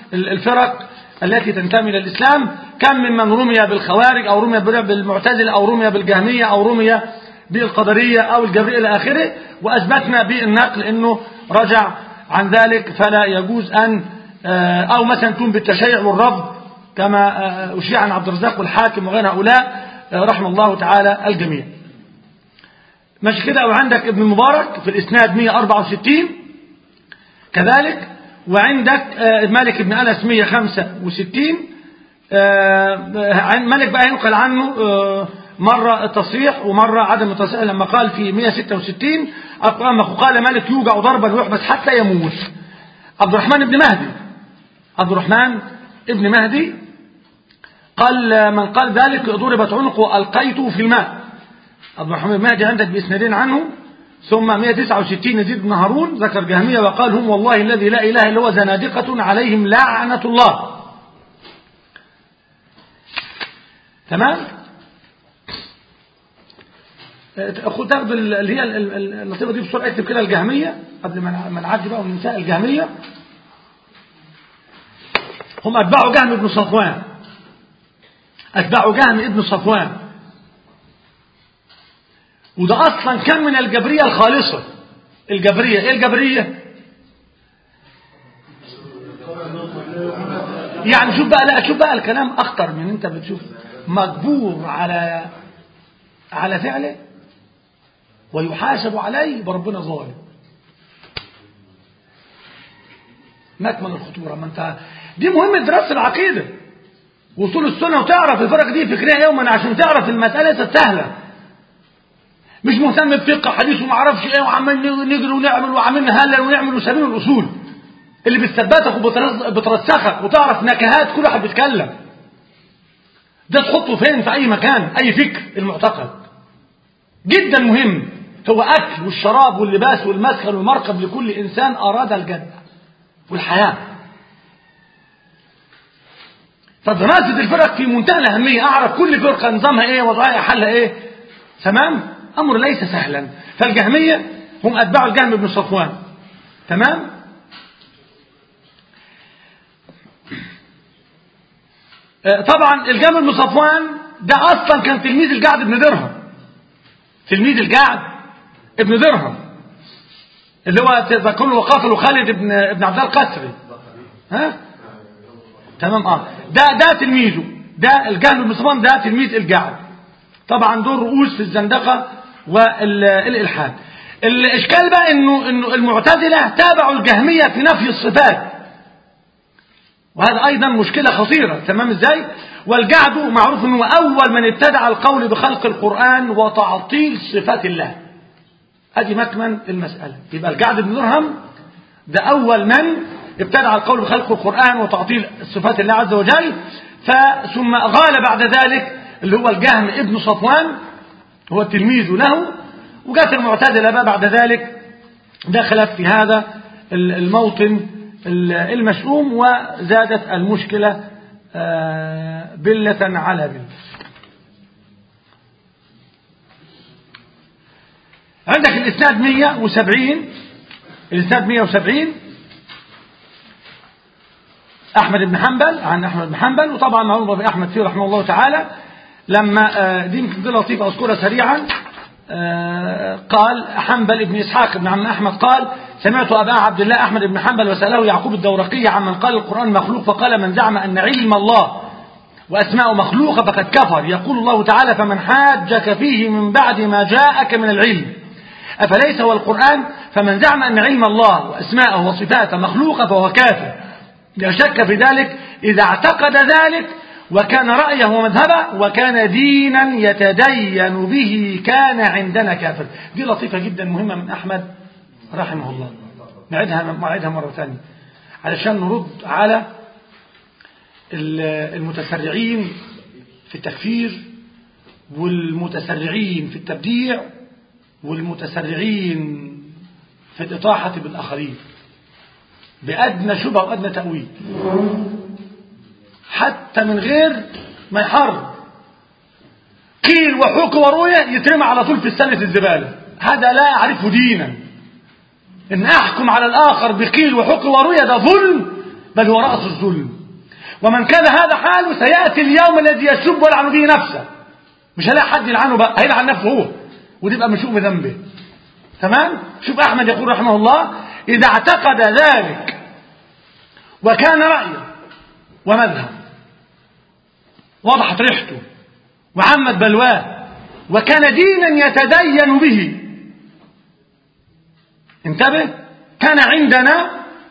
A: ال- الفرق التي تنتمي إلى الإسلام كم ممن رمي بالخوارج أو رمي بالمعتزلة أو رمي بالجهمية أو رمي بالقدرية أو الجبرية إلى آخره وأثبتنا بالنقل أنه رجع عن ذلك فلا يجوز أن آه، أو مثلا تكون بالتشيع والرفض كما آه، أشيع عن عبد الرزاق والحاكم وغير هؤلاء آه، رحمه الله تعالى الجميع ماشي كده وعندك ابن مبارك في الإسناد 164 كذلك وعندك آه، مالك بن أنس 165 آه، عن مالك بقى ينقل عنه آه، مرة التصريح ومرة عدم التصريح لما قال في 166 أما قال مالك يوجع ضربا ويحبس حتى يموت عبد الرحمن بن مهدي عبد الرحمن ابن مهدي قال من قال ذلك ضربت عنقه ألقيته في الماء عبد الرحمن بن مهدي عندك بإسنادين عنه ثم 169 يزيد بن هارون ذكر جهمية وقال هم والله الذي لا إله إلا هو زنادقة عليهم لعنة الله تمام خد تاخد ال- اللي هي ال- ال- اللطيفه دي بسرعه اكتب كده الجهميه قبل ما نع- ما نعدي بقى وننسى الجهميه هم اتباع جهم بن صفوان اتباع جهم ابن صفوان وده اصلا كان من الجبريه الخالصه الجبريه ايه الجبريه يعني شوف بقى لا شوف بقى الكلام اخطر من انت بتشوف مجبور على على فعله ويحاسب عليه بربنا ظالم مكمن الخطورة ما انت دي مهمة دراسة العقيدة وصول السنة وتعرف الفرق دي فكرية يوما عشان تعرف المسألة سهلة مش مهتم بفقه حديث وما اعرفش ايه وعمال نجري ونعمل وعمال نهلل ونعمل وسابين الاصول اللي بتثبتك وبترسخك وتعرف نكهات كل واحد بيتكلم ده تحطه فين في اي مكان اي فكر المعتقد جدا مهم هو اكل والشراب واللباس والمسكن والمركب لكل انسان اراد الجنه والحياه فدراسه الفرق في منتهى الاهميه اعرف كل فرقه نظامها ايه وضعها حلها ايه تمام امر ليس سهلا فالجهميه هم اتباع الجهم بن صفوان تمام آه، طبعا الجهم بن صفوان ده اصلا كان تلميذ الجعد بن درهم تلميذ الجعد ابن درهم اللي هو تذكروا وقاتلوا خالد بن ابن عبد الله القسري ها تمام اه ده ده تلميذه ده الجهم بن صفوان ده تلميذ الجعد طبعا دول رؤوس في الزندقه والالحاد الاشكال بقى انه انه المعتزله تابعوا الجهميه في نفي الصفات وهذا ايضا مشكله خطيره تمام ازاي والجعد معروف انه اول من ابتدع القول بخلق القران وتعطيل صفات الله ادي مكمن المساله يبقى الجعد بن درهم ده اول من ابتدع القول بخلق القران وتعطيل صفات الله عز وجل ثم غال بعد ذلك اللي هو الجهم ابن صفوان هو التلميذ له وجاءت المعتزله بقى بعد ذلك دخلت في هذا الموطن المشؤوم وزادت المشكلة بلة على بلة عندك الإسناد 170 الإسناد 170 أحمد بن حنبل عن أحمد بن حنبل وطبعا معروف بأحمد فيه رحمه الله تعالى لما دي يمكن دي لطيفة أذكرها سريعا قال حنبل بن إسحاق بن عم أحمد قال سمعت أبا عبد الله أحمد بن حنبل وسأله يعقوب الدورقي عمن قال القرآن مخلوق فقال من زعم أن علم الله وأسماء مخلوقة فقد كفر يقول الله تعالى فمن حاجك فيه من بعد ما جاءك من العلم أفليس هو القرآن فمن زعم أن علم الله وأسماءه وصفاته مخلوقة فهو كافر لا شك في ذلك إذا اعتقد ذلك وكان رأيه ومذهبه وكان دينا يتدين به كان عندنا كافر دي لطيفة جدا مهمة من أحمد رحمه الله نعيدها نعيدها مرة ثانية علشان نرد على المتسرعين في التكفير والمتسرعين في التبديع والمتسرعين في الإطاحة بالآخرين بأدنى شبهة وأدنى تأويل حتى من غير ما يحرم قيل وحكم ورؤية يترمى على طول في السنة الزبالة هذا لا أعرفه دينا إن أحكم على الآخر بقيل وحكم ورؤية ده ظلم بل هو رأس الظلم ومن كان هذا حاله سيأتي اليوم الذي يسب ويلعن به نفسه مش هلاقي حد يلعنه بقى هيلعن نفسه هو وتبقى مشوق بذنبه تمام شوف أحمد يقول رحمه الله إذا اعتقد ذلك وكان رأيه ومذهب وضحت ريحته وعمت بلواه وكان دينا يتدين به انتبه كان عندنا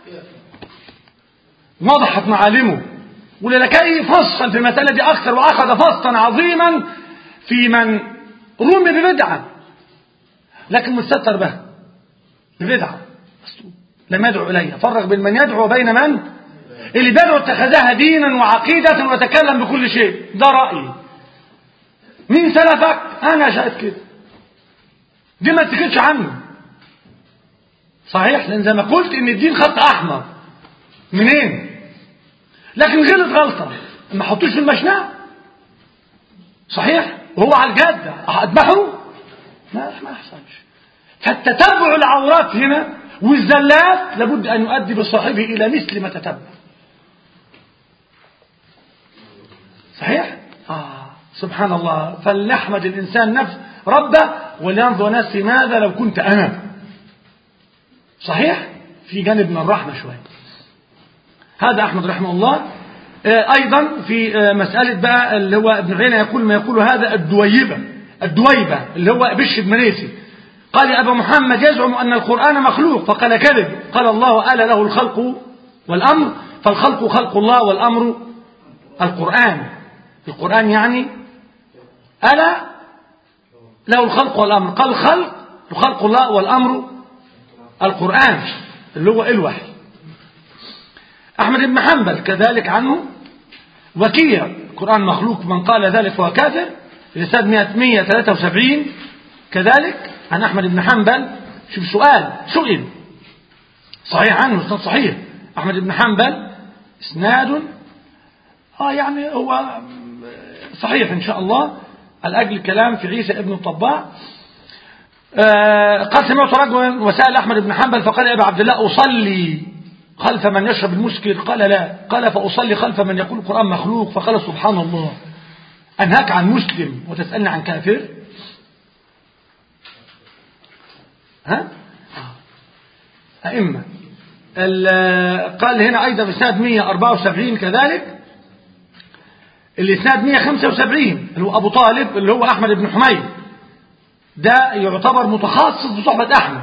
A: وضحت معالمه ولكي فصل في المسألة دي أكثر وأخذ فصلا عظيما في من رمي ببدعة لكن مستتر به ببدعة لم يدعو إليها فرق بين من يدعو وبين من اللي بيدعو اتخذها دينا وعقيدة وتكلم بكل شيء ده رأيي مين سلفك أنا شاهد كده دي ما تسكتش عنه صحيح لأن زي ما قلت إن الدين خط أحمر منين لكن غلط غلطة ما حطوش في المشنقة صحيح وهو على الجادة أذبحه ما ما يحصلش فالتتبع العورات هنا والزلات لابد أن يؤدي بصاحبه إلى مثل ما تتبع صحيح آه سبحان الله فليحمد الإنسان نفس ربه ولينظر نفسي ماذا لو كنت أنا صحيح في جانب من الرحمة شوية هذا أحمد رحمه الله أيضا في مسألة بقى اللي هو ابن عيينة يقول ما يقول هذا الدويبة الدويبة اللي هو بش المنيسي قال يا أبا محمد يزعم أن القرآن مخلوق فقال كذب قال الله آل له الخلق والأمر فالخلق خلق الله والأمر القرآن القرآن يعني ألا له الخلق والأمر قال الخلق خلق الله والأمر القرآن اللي هو الوحي أحمد بن حنبل كذلك عنه وكيع القرآن مخلوق من قال ذلك فهو كافر الإسناد 173 كذلك عن أحمد بن حنبل شوف سؤال سئل صحيح عنه اسناد صحيح أحمد بن حنبل إسناد آه يعني هو صحيح إن شاء الله الأجل الكلام في عيسى ابن الطباع آه قال سمعت رجلا وسأل أحمد بن حنبل فقال يا أبا عبد الله أصلي خلف من يشرب المسكر قال لا قال فأصلي خلف من يقول القرآن مخلوق فقال سبحان الله أنهاك عن مسلم وتسألني عن كافر ها أئمة قال هنا أيضا في سنة 174 كذلك الإسناد 175 اللي هو أبو طالب اللي هو أحمد بن حميد ده يعتبر متخصص بصحبة أحمد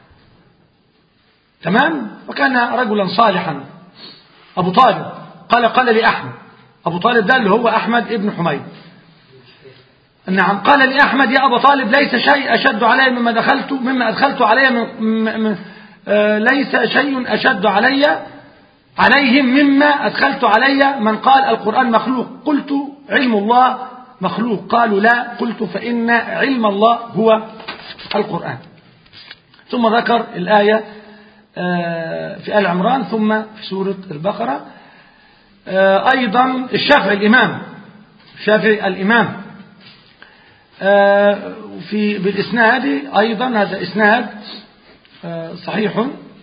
A: تمام وكان رجلا صالحا أبو طالب قال قال لي أحمد أبو طالب ده اللي هو أحمد ابن حميد نعم قال لي أحمد يا أبا طالب ليس شيء أشد علي مما دخلت مما أدخلت علي من من آه ليس شيء أشد علي عليهم مما أدخلت علي من قال القرآن مخلوق قلت علم الله مخلوق قالوا لا قلت فإن علم الله هو القرآن ثم ذكر الآية في آل عمران ثم في سورة البقرة أيضا الشافعي الإمام الشافعي الإمام في بالإسناد أيضا هذا إسناد صحيح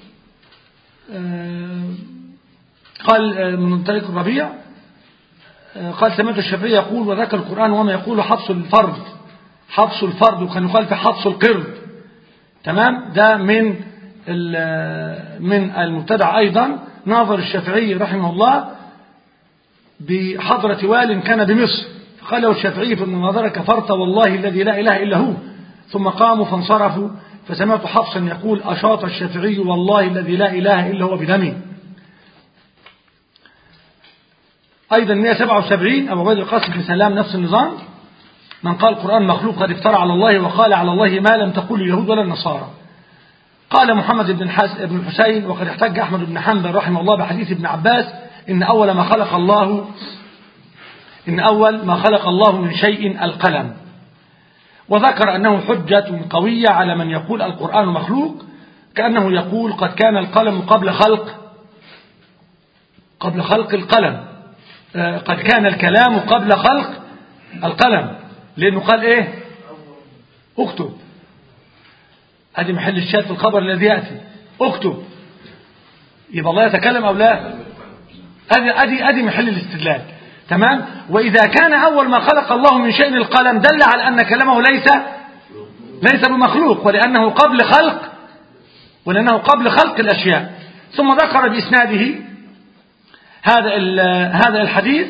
A: قال من طريق الربيع قال سمعت الشافعي يقول وذكر القرآن وما يقول حفص الفرد حفص الفرد وكان يقال في حفص القرد تمام ده من من المبتدع أيضا ناظر الشافعي رحمه الله بحضرة وال كان بمصر فقال له الشافعي في المناظرة كفرت والله الذي لا إله إلا هو ثم قاموا فانصرفوا فسمعت حفصا يقول أشاط الشافعي والله الذي لا إله إلا هو بدمي أيضا 177 أبو عبيد القاسم بن سلام نفس النظام من قال القرآن مخلوق قد افترى على الله وقال على الله ما لم تقل اليهود ولا النصارى قال محمد بن بن الحسين وقد احتج أحمد بن حنبل رحمه الله بحديث ابن عباس إن أول ما خلق الله إن أول ما خلق الله من شيء القلم وذكر أنه حجة قوية على من يقول القرآن مخلوق كأنه يقول قد كان القلم قبل خلق قبل خلق القلم قد كان الكلام قبل خلق القلم لأنه قال إيه اكتب هذه محل الشاهد في الخبر الذي يأتي اكتب يبقى الله يتكلم أو لا ادي ادي ادي محل الاستدلال تمام واذا كان اول ما خلق الله من شيء القلم دل على ان كلامه ليس ليس بمخلوق ولانه قبل خلق ولانه قبل خلق الاشياء ثم ذكر باسناده هذا ال- هذا الحديث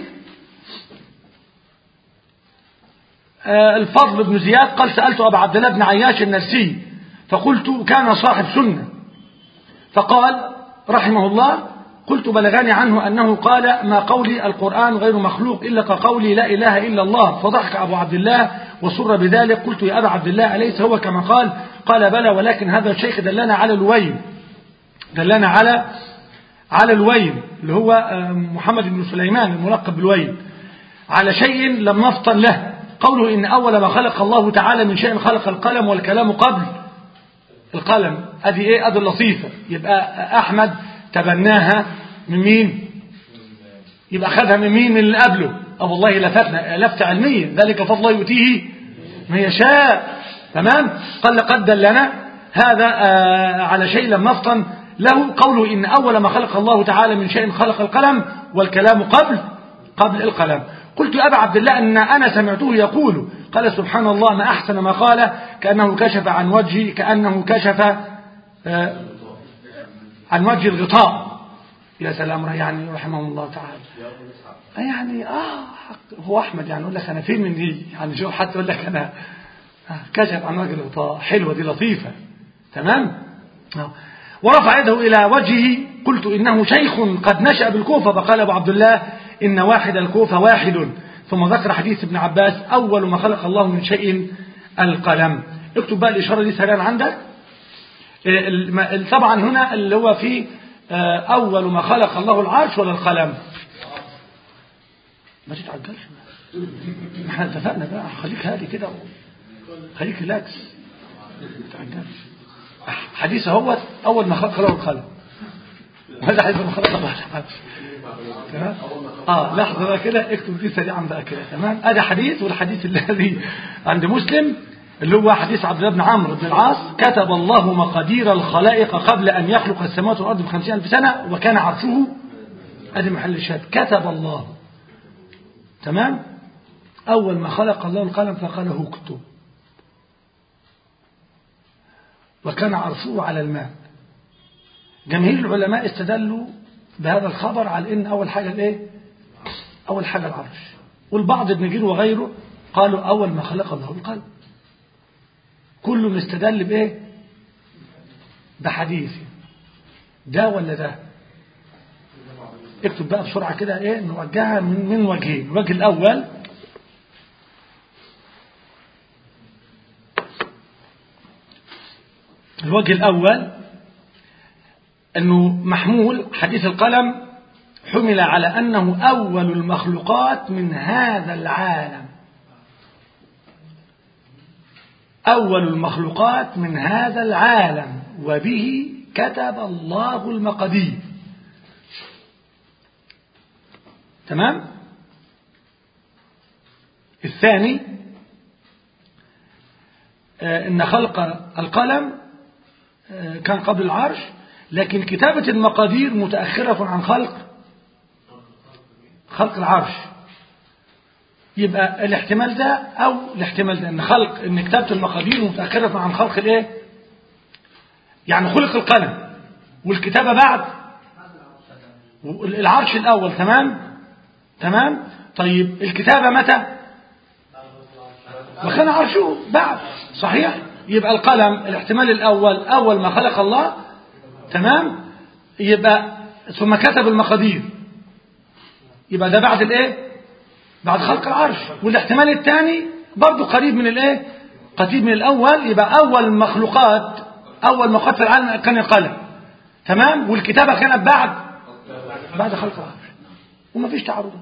A: آه، الفضل بن زياد قال سألت أبا عبد الله بن عياش النرسي فقلت كان صاحب سنة فقال رحمه الله قلت بلغني عنه أنه قال ما قولي القرآن غير مخلوق إلا كقولي لا إله إلا الله فضحك أبو عبد الله وسر بذلك قلت يا أبا عبد الله أليس هو كما قال قال بلى ولكن هذا الشيخ دلنا على الويل دلنا على على الويل اللي هو آه، محمد بن سليمان الملقب بالويل على شيء لم نفطن له قوله إن أول ما خلق الله تعالى من شيء خلق القلم والكلام قبل القلم ادي ايه ادي اللطيفة يبقى احمد تبناها من مين يبقى خدها من مين من اللي قبله اه والله لفتنا لفت علمية ذلك فضل الله يؤتيه من يشاء تمام قال لقد دلنا هذا آه على شيء لم نفطن له قوله إن أول ما خلق الله تعالى من شيء خلق القلم والكلام قبل قبل القلم قلت يا أبا عبد الله أن أنا سمعته يقول قال سبحان الله ما أحسن ما قال كأنه كشف عن وجهي كأنه كشف آه، عن وجه الغطاء يا سلام يعني رحمه الله تعالى يعني آه حق- هو أحمد يعني يقول لك أنا فين من دي يعني شوف حتى يقول لك أنا آه، كشف عن وجه الغطاء حلوة دي لطيفة تمام آه. ورفع يده إلى وجهه قلت إنه شيخ قد نشأ بالكوفة فقال أبو عبد الله إن واحد الكوفة واحد ثم ذكر حديث ابن عباس أول ما خلق الله من شيء القلم اكتب بقى الإشارة دي سريعا عندك إيه، الم- طبعا هنا اللي هو في آه، أول ما خلق الله العرش ولا القلم ما تتعجلش ما احنا اتفقنا بقى خليك هادي كده خليك ريلاكس ما تتعجلش حديث هو أول ما خلق الله القلم وهذا حديث ما خلق الله العرش تمام اه لحظة بقى كده اكتب دي سريعا بقى كده تمام ادي حديث والحديث الذي عند مسلم اللي هو حديث عبد الله بن عمرو بن العاص كتب الله مقادير الخلائق قبل أن يخلق السماوات والأرض بخمسين ألف سنة وكان عرشه ادي محل الشهاد كتب الله تمام أول ما خلق الله القلم فقال له اكتب وكان عرشه على الماء جماهير العلماء استدلوا بهذا الخبر على ان اول حاجه الايه اول حاجه العرش والبعض ابن جير وغيره قالوا اول ما خلق الله القلب كل استدل بايه بحديث ده ولا ده اكتب بقى بسرعه كده ايه نوجهها من من وجهين الوجه الاول الوجه الاول أنه محمول حديث القلم حمل على أنه أول المخلوقات من هذا العالم أول المخلوقات من هذا العالم وبه كتب الله المقادير تمام الثاني آه، إن خلق القلم آه، كان قبل العرش لكن كتابة المقادير متأخرة عن خلق خلق العرش يبقى الاحتمال ده أو الاحتمال ده إن خلق إن كتابة المقادير متأخرة عن خلق الإيه؟ يعني خلق القلم والكتابة بعد العرش الأول تمام؟ تمام؟ طيب الكتابة متى؟ وكان عرشه بعد صحيح؟ يبقى القلم الاحتمال الأول أول ما خلق الله تمام يبقى ثم كتب المقادير يبقى ده بعد الايه بعد خلق العرش والاحتمال الثاني برضه قريب من الايه قريب من الاول يبقى اول المخلوقات اول مخلوقات في العالم كان القلم تمام والكتابه كانت بعد بعد خلق العرش ومفيش تعارضات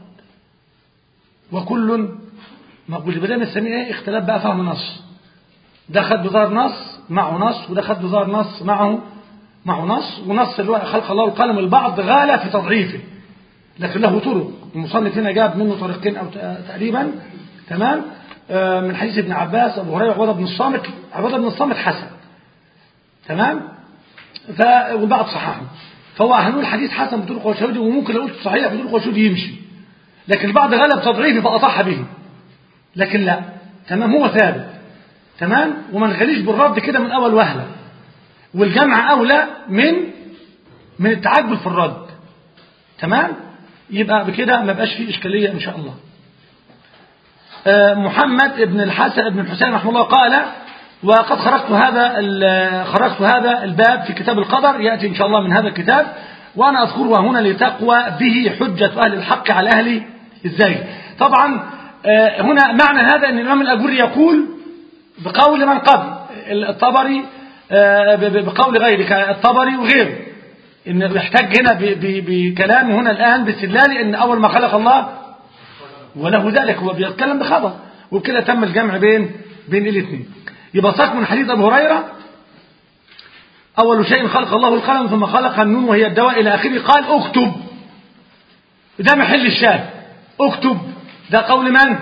A: وكل مقبول يبقى ده بنسميه ايه اختلاف بقى فهم نص ده خد بظاهر نص معه نص وده خد بظاهر نص معه معه نص ونص اللي هو خلق الله القلم البعض غالى في تضعيفه لكن له طرق المصنف هنا جاب منه طريقين أو تقريبا تمام آه من حديث ابن عباس أبو هريرة عبادة بن الصامت عبادة بن الصامت حسن تمام ف والبعض صححه فهو هنقول حديث حسن بطرق وشهود وممكن لو قلت صحيح بطرق وشهود يمشي لكن البعض غلب تضعيفه فأطاح به لكن لا تمام هو ثابت تمام وما نغليش بالرد كده من أول وهلة والجمع أولى من من التعجل في الرد تمام يبقى بكده ما بقاش فيه إشكالية إن شاء الله آه، محمد بن الحسن بن الحسين رحمه الله قال وقد خرجت هذا ال- خرجت هذا الباب في كتاب القدر يأتي إن شاء الله من هذا الكتاب وأنا أذكره هنا لتقوى به حجة أهل الحق على أهل الزيغ طبعا آه، هنا معنى هذا أن الإمام الأجوري يقول بقول من قبل الطبري آه، ب- ب- بقول غيره كالطبري وغيره إن يحتاج هنا ب- ب- بكلام هنا الآن باستدلال أن أول ما خلق الله وله ذلك هو بيتكلم بخبر وبكده تم الجمع بين بين الاثنين يبقى صح من حديث ابو هريره اول شيء خلق الله القلم ثم خلق النون وهي الدواء الى اخره قال اكتب ده محل الشاهد اكتب ده قول من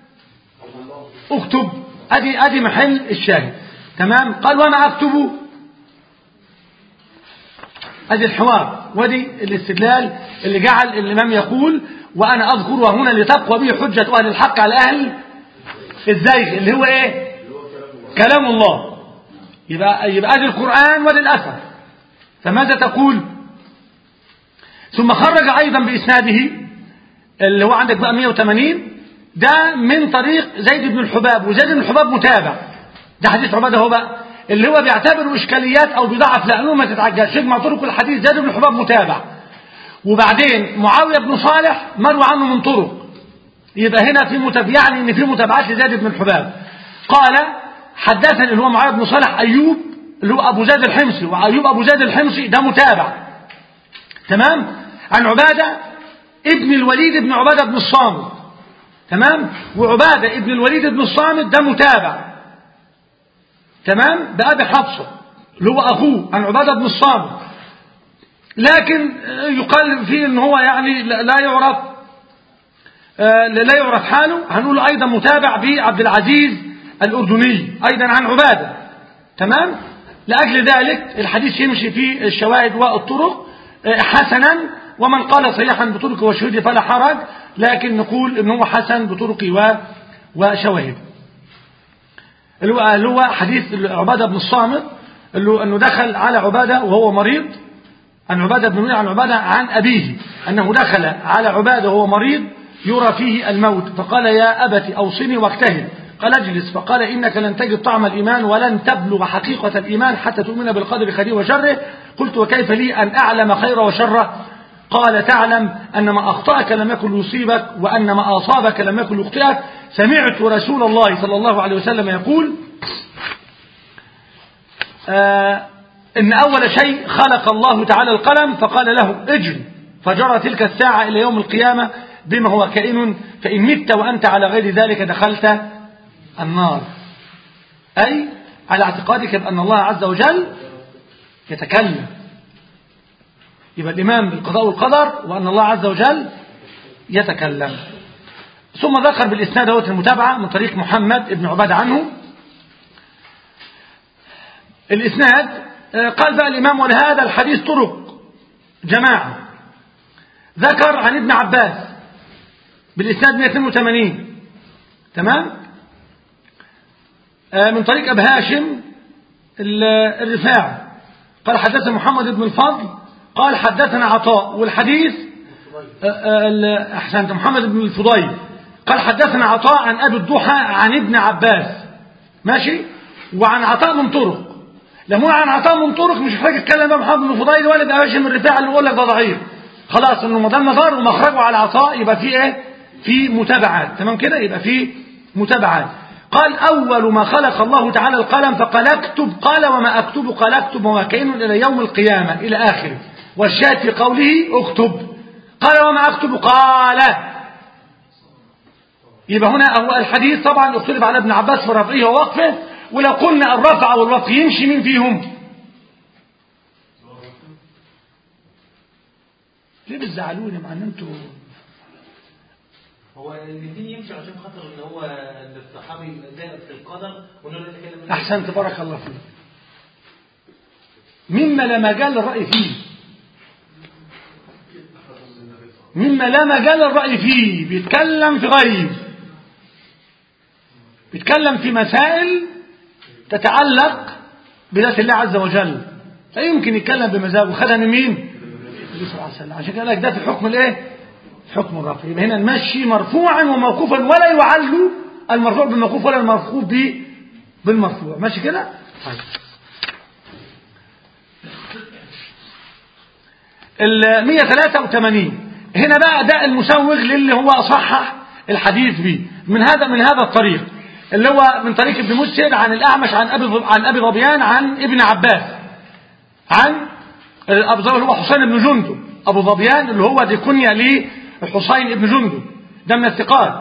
A: اكتب ادي ادي محل الشاهد تمام قال وما اكتب ادي الحوار ودي الاستدلال اللي جعل الامام يقول وانا اذكر هنا لتقوى به حجه اهل الحق على اهل الزيغ اللي هو ايه كلام الله يبقى يبقى ادي القران وادي الاثر فماذا تقول ثم خرج ايضا باسناده اللي هو عندك بقى 180 ده من طريق زيد بن الحباب وزيد بن الحباب متابع ده حديث عباده هو بقى اللي هو بيعتبره اشكاليات او بيضعف لانه ما تتعجلش يجمع طرق الحديث زيد بن الحباب متابع وبعدين معاويه بن صالح مروي عنه من طرق يبقى هنا في متابع يعني ان في متابعات لزيد بن الحباب قال حدثني اللي هو معاويه بن صالح ايوب اللي هو ابو زيد الحمصي وايوب ابو زيد الحمصي ده متابع تمام عن عباده ابن الوليد بن عباده بن الصامت تمام وعباده ابن الوليد بن الصامت ده متابع تمام بأبي حفصة اللي هو أخوه عن عبادة بن الصامت لكن يقال فيه ان هو يعني لا لا يعرف آه، لا يعرف حاله هنقول ايضا متابع بعبد العزيز الاردني ايضا عن عباده تمام لاجل ذلك الحديث يمشي في الشواهد والطرق آه، حسنا ومن قال صحيحا بطرق وشهود فلا حرج لكن نقول ان هو حسن بطرق و- وشواهد اللي هو اللي هو حديث عباده بن الصامت اللي هو انه دخل على عباده وهو مريض عن عبادة بن عن عبادة عن أبيه أنه دخل على عبادة وهو مريض يرى فيه الموت فقال يا أبت أوصني واجتهد قال اجلس فقال إنك لن تجد طعم الإيمان ولن تبلغ حقيقة الإيمان حتى تؤمن بالقدر خيره وشره قلت وكيف لي أن أعلم خير وشره قال تعلم أن ما أخطأك لم يكن يصيبك وأن ما أصابك لم يكن يخطئك سمعت رسول الله صلى الله عليه وسلم يقول آه إن أول شيء خلق الله تعالى القلم فقال له اجل فجرى تلك الساعة إلى يوم القيامة بما هو كائن فإن مت وأنت على غير ذلك دخلت النار أي على اعتقادك بأن الله عز وجل يتكلم يبقى الإمام بالقضاء والقدر وأن الله عز وجل يتكلم ثم ذكر بالإسناد دوت المتابعة من طريق محمد بن عباد عنه الإسناد آه، قال بقى الإمام ولهذا الحديث طرق جماعة ذكر عن ابن عباس بالإسناد 182 تمام آه، من طريق أبي هاشم ال- الرفاعي قال حدثنا محمد بن الفضل قال حدثنا عطاء والحديث آه، آه، ال- أحسنت محمد بن الفضيل قال حدثنا عطاء عن أبي الضحى عن ابن عباس ماشي وعن عطاء من طرق لما عن عطاء من طرق مش محتاج يتكلم بقى محمد بن الفضيل ولا بقى هاشم الرفاعي اللي يقول لك ده ضعيف خلاص انه ما دام نظر ومخرجه على عطاء يبقى في ايه في متابعات تمام كده يبقى في متابعات قال اول ما خلق الله تعالى القلم فقال اكتب قال وما اكتب قال اكتب وما كائن الى يوم القيامه الى اخره والشاهد في قوله اكتب قال وما اكتب قال يبقى هنا هو الحديث طبعا اختلف على ابن عباس في رفعه ووقفه ولو قلنا الرفع والوقف يمشي مين فيهم ليه بتزعلوني مع ان انتوا
C: هو الاثنين يمشي عشان خاطر ان هو الصحابي زاد في القدر وانه لا يتكلم
A: احسنت بارك الله فيك مما لا مجال للراي فيه مما لا مجال للرأي فيه بيتكلم في غيب بيتكلم في مسائل تتعلق بذات الله عز وجل لا يمكن يتكلم بمزاجه خدها من مين؟ النبي صلى الله عليه وسلم عشان كده قال لك ده في حكم الايه؟ حكم الرفع يبقى هنا المشي مرفوعا وموقوفا ولا يعل المرفوع بالموقوف ولا الموقوف به بالمرفوع ماشي كده؟ طيب ال 183 هنا بقى ده المسوغ للي هو صحح الحديث به من هذا من هذا الطريق اللي هو من طريق ابن مسعد عن الاعمش عن ابي عن ابي ظبيان عن ابن عباس عن ابو ظبيان اللي هو حسين بن جندب ابو ظبيان اللي هو دي كنيه لحسين بن جندب ده من الثقات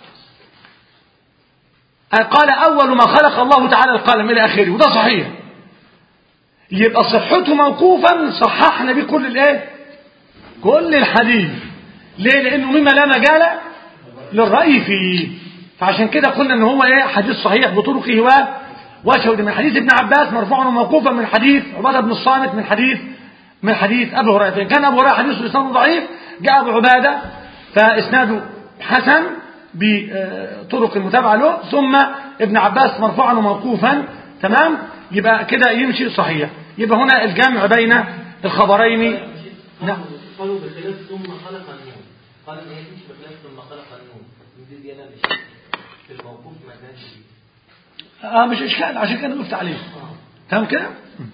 A: قال اول ما خلق الله تعالى القلم الى اخره وده صحيح يبقى صحته موقوفا صححنا بيه كل الايه كل الحديث ليه لانه مما لا مجال للراي فيه فعشان كده قلنا ان هو ايه حديث صحيح بطرقه و وشهد من حديث ابن عباس مرفوعا وموقوفا من حديث عباده بن الصامت من حديث من حديث ابي هريره فان كان ابو هريره حديثه اسناده ضعيف جاء ابو عباده فاسناده حسن بطرق المتابعه له ثم ابن عباس مرفوعا وموقوفا تمام يبقى كده يمشي صحيح يبقى هنا الجمع بين الخبرين نعم
C: قالوا بخلاف ثم خلق النور قال ان هي تمشي بخلاف ثم خلق النور دي زياده مش في الموقوف ما كانش فيه
A: اه مش اشكال عشان كده وقفت عليه تمام كده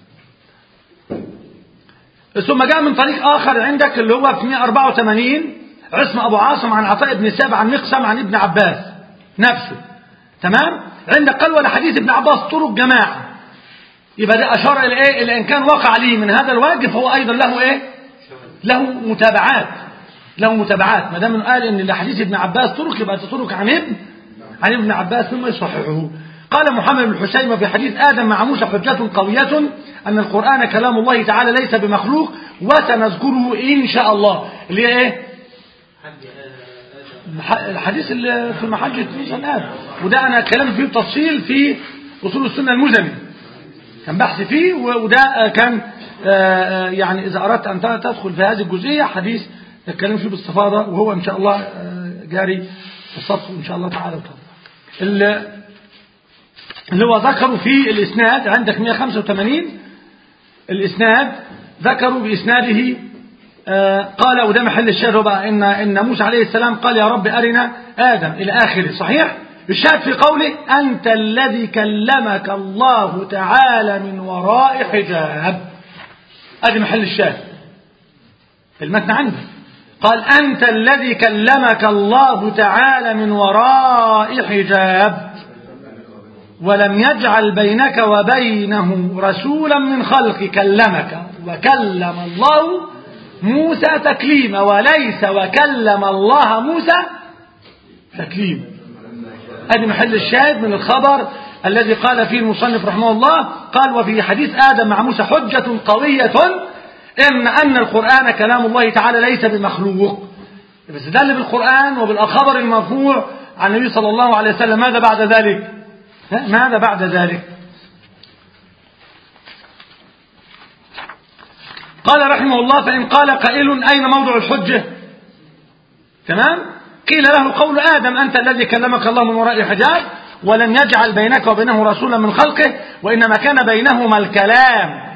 A: ثم جاء من طريق اخر عندك اللي هو في 184 عصم ابو عاصم عن عطاء بن سابع عن مقسم عن ابن عباس نفسه تمام عندك قال ولا حديث ابن عباس طرق جماعه يبقى ده اشار الى ايه الى ان كان وقع لي من هذا الواجب فهو ايضا له ايه له متابعات له متابعات ما دام قال ان لحديث ابن عباس طرق يبقى تطرق عن ابن عن ابن عباس ثم يصححه قال محمد بن حسين في حديث ادم مع موسى حجة قوية ان القرآن كلام الله تعالى ليس بمخلوق وسنذكره ان شاء الله اللي هي ايه
C: حد
A: الحديث اللي في محجة موسى الآن وده أنا كلام فيه تفصيل في أصول السنة المزني كان بحث فيه وده كان يعني إذا أردت أن تدخل في هذه الجزئية حديث نتكلم فيه باستفاضة وهو إن شاء الله جاري في الصف إن شاء الله تعالى وتعالى اللي هو ذكروا في الإسناد عندك 185 الإسناد ذكروا بإسناده قال وده محل الشاهد بقى إن, إن موسى عليه السلام قال يا رب أرنا آدم إلى آخره صحيح الشاهد في قوله أنت الذي كلمك الله تعالى من وراء حجاب هذا محل الشاهد المتن عندي قال أنت الذي كلمك الله تعالى من وراء حجاب ولم يجعل بينك وبينه رسولا من خلق كلمك وكلم الله موسى تكليما وليس وكلم الله موسى تكليما هذه محل الشاهد من الخبر الذي قال فيه المصنف رحمه الله قال وفي حديث آدم مع موسى حجة قوية إن أن القرآن كلام الله تعالى ليس بمخلوق بس دل بالقرآن وبالخبر المرفوع عن النبي صلى الله عليه وسلم ماذا بعد ذلك ماذا بعد ذلك قال رحمه الله فإن قال قائل أين موضع الحجة تمام قيل له قول آدم أنت الذي كلمك الله من وراء حجاب ولم يجعل بينك وبينه رسولا من خلقه وإنما كان بينهما الكلام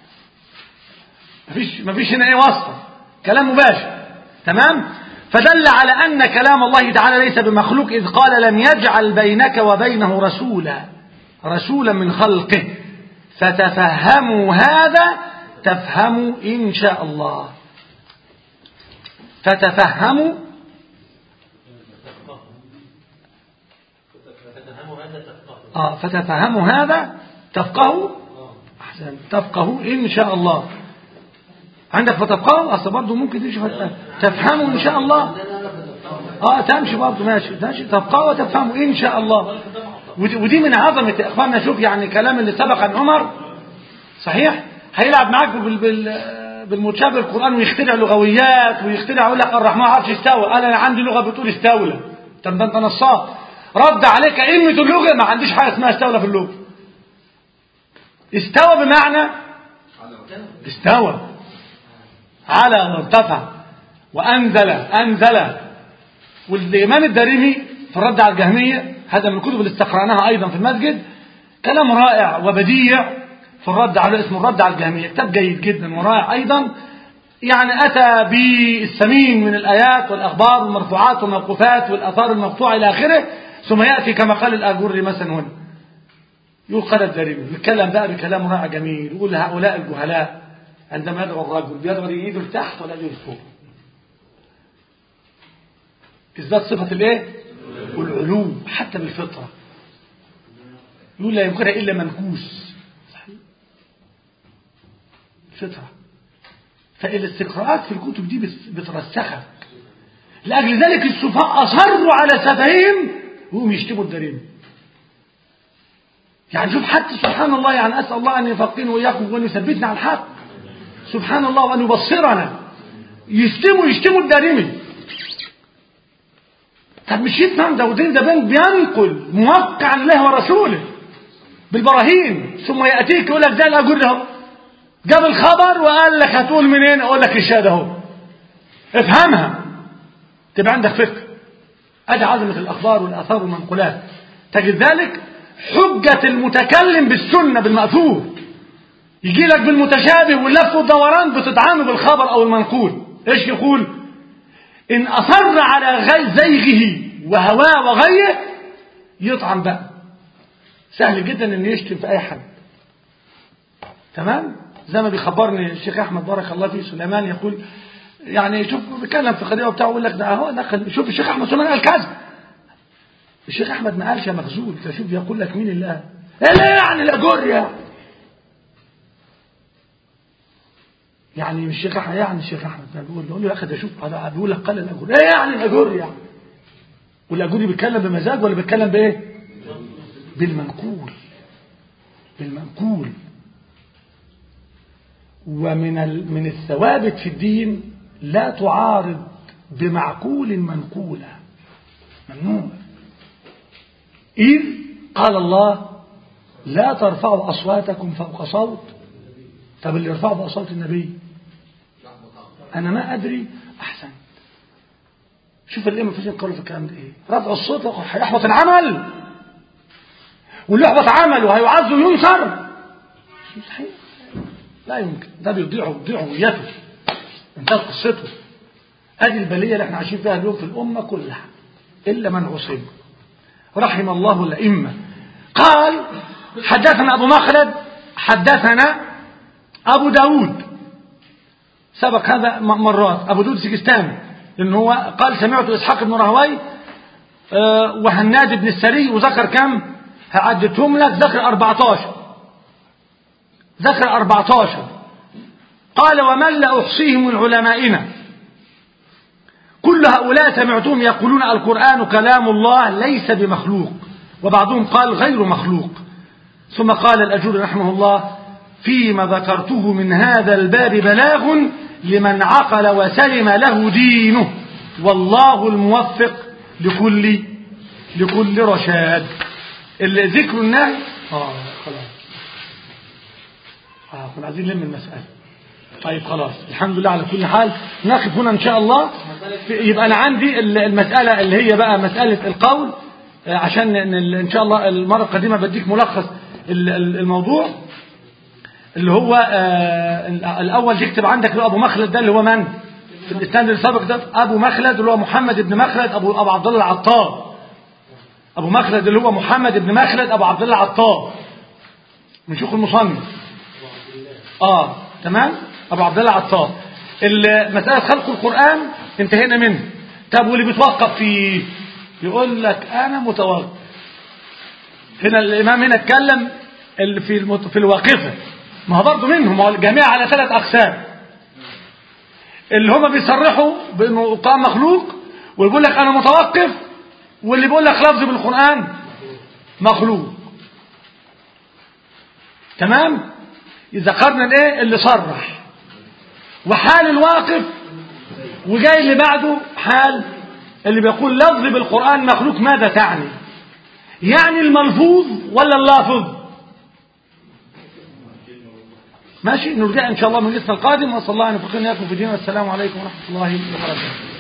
A: مفيش, مفيش هنا ايه واسطة كلام مباشر تمام فدل على أن كلام الله تعالى ليس بمخلوق إذ قال لم يجعل بينك وبينه رسولا رسولا من خلقه فتفهموا هذا تفهموا إن شاء الله فتفهموا
C: فتفهموا هذا تفقهوا
A: آه فتفهموا هذا تفقهوا أحسن تفقهوا إن شاء الله عندك فتفقهوا أصل برضه ممكن تمشي فت- تفهموا إن شاء الله اه تمشي برضه ماشي ماشي تفقهوا وتفهموا إن شاء الله ودي, ودي من عظمة يا إخواننا شوف يعني كلام اللي سبق عن عمر صحيح هيلعب معاك بال بال بالمتشابه القرآن ويخترع لغويات ويخترع يقول لك الرحمن عرش استوى قال أنا عندي لغة بتقول استولى طب ده أنت نصاب رد عليك أئمة اللغة ما عنديش حاجة اسمها استولى في اللغة استوى بمعنى استوى على وارتفع وأنزل أنزل والإمام الدارمي في الرد على الجهمية هذا من الكتب اللي استقرأناها أيضا في المسجد كلام رائع وبديع في الرد على اسمه الرد على الجهمية كتاب جيد جدا ورائع أيضا يعني أتى بالثمين من الآيات والأخبار والمرفوعات والموقوفات والآثار المقطوعة إلى آخره ثم يأتي كما قال الأجري مثلا هنا يقول قال الدارمي يتكلم بقى بكلام رائع جميل يقول هؤلاء الجهلاء عندما يدعو الرجل بيدعو ايده لتحت ولا ايده لفوق إثبات صفة الايه والعلو حتى بالفطرة يقول لا يمكنها إلا منكوس صحيح الفطرة فالاستقراءات في الكتب دي بترسخك لأجل ذلك السفهاء أصروا على سفههم وهم يشتموا الدريم يعني شوف حتى سبحان الله يعني أسأل الله أن يفقنا وإياكم وأن يثبتنا على الحق سبحان الله وأن يبصرنا يشتموا يشتموا الدارمي طب مش يفهم ده ودين ده بينقل موقع عن الله ورسوله بالبراهين ثم يأتيك يقول لك ده الأجر اهو جاب الخبر وقال لك هتقول منين اقول لك الشهاده اهو افهمها تبقى عندك فكر ادي عظمه الاخبار والاثار والمنقولات تجد ذلك حجه المتكلم بالسنه بالماثور يجي لك بالمتشابه واللف والدوران بتدعمه بالخبر او المنقول ايش يقول ان اصر على غي زيغه وهواه وغيه يطعن بقى سهل جدا ان يشتم في اي حد تمام زي ما بيخبرني الشيخ احمد بارك الله فيه سليمان يقول يعني شوف بيتكلم في قضيه وبتاع يقول لك ده اهو دخل شوف الشيخ احمد سليمان قال كذا الشيخ احمد ما قالش يا مخزول فشوف بيقول لك مين اللي قال ايه لا يعني الاجر يعني يعني مش الشيخ احمد يعني الشيخ احمد ما بيقول له يا اخي ده شوف بيقول لك قال الاجر ايه يعني الاجر يعني والاجوري بيتكلم بمزاج ولا بيتكلم بايه بالمنقول بالمنقول ومن من الثوابت في الدين لا تعارض بمعقول منقولا ممنوع إذ قال الله لا ترفعوا أصواتكم فوق صوت طب اللي يرفعوا فوق صوت النبي أنا ما أدري أحسن شوف الإمام فين قالوا في الكلام ده إيه رفع الصوت هيحبط العمل واللي يحبط عمله هيعز وينصر صحيح لا يمكن ده بيضيعه بيضيعه هويته انتهت قصته ادي البليه اللي احنا عايشين فيها اليوم في الامه كلها الا من عصم رحم الله الائمه قال حدثنا ابو مخلد حدثنا ابو داود سبق هذا مرات ابو داود سجستاني لان هو قال سمعت اسحاق بن راهوي أه وهناد بن السري وذكر كم هعدتهم لك ذكر 14 ذكر 14 قال ومن لا أحصيهم من علمائنا كل هؤلاء سمعتهم يقولون القرآن كلام الله ليس بمخلوق وبعضهم قال غير مخلوق ثم قال الأجور رحمه الله فيما ذكرته من هذا الباب بلاغ لمن عقل وسلم له دينه والله الموفق لكل لكل رشاد ذكر النهي اه خلاص اه كنا عايزين نلم المسألة طيب خلاص الحمد لله على كل حال نقف هنا ان شاء الله يبقى انا عندي المسألة اللي هي بقى مسألة القول عشان ان شاء الله المرة القادمة بديك ملخص الموضوع اللي هو الاول تكتب عندك اللي هو ابو مخلد ده اللي هو من في الاسناد السابق ده ابو مخلد اللي هو محمد بن مخلد ابو ابو عبد الله العطار ابو مخلد اللي هو محمد بن مخلد ابو عبد الله العطار من شيوخ المصنف اه تمام ابو عبد الله عطار مساله خلق القران انتهينا منه طب واللي بيتوقف فيه يقول لك انا متوقف هنا الامام هنا اتكلم اللي في المت... في الواقفه ما هو برضه منهم الجميع على ثلاث اقسام اللي هم بيصرحوا بانه القران مخلوق ويقول لك انا متوقف واللي بيقول لك لفظ بالقران مخلوق تمام ذكرنا الايه اللي صرح وحال الواقف وجاي اللي بعده حال اللي بيقول لفظ بالقرآن مخلوق ماذا تعني يعني الملفوظ ولا اللافظ ماشي نرجع إن شاء الله من القسم القادم وصلى الله أن يفقهنا إياكم في دين والسلام عليكم ورحمة الله وبركاته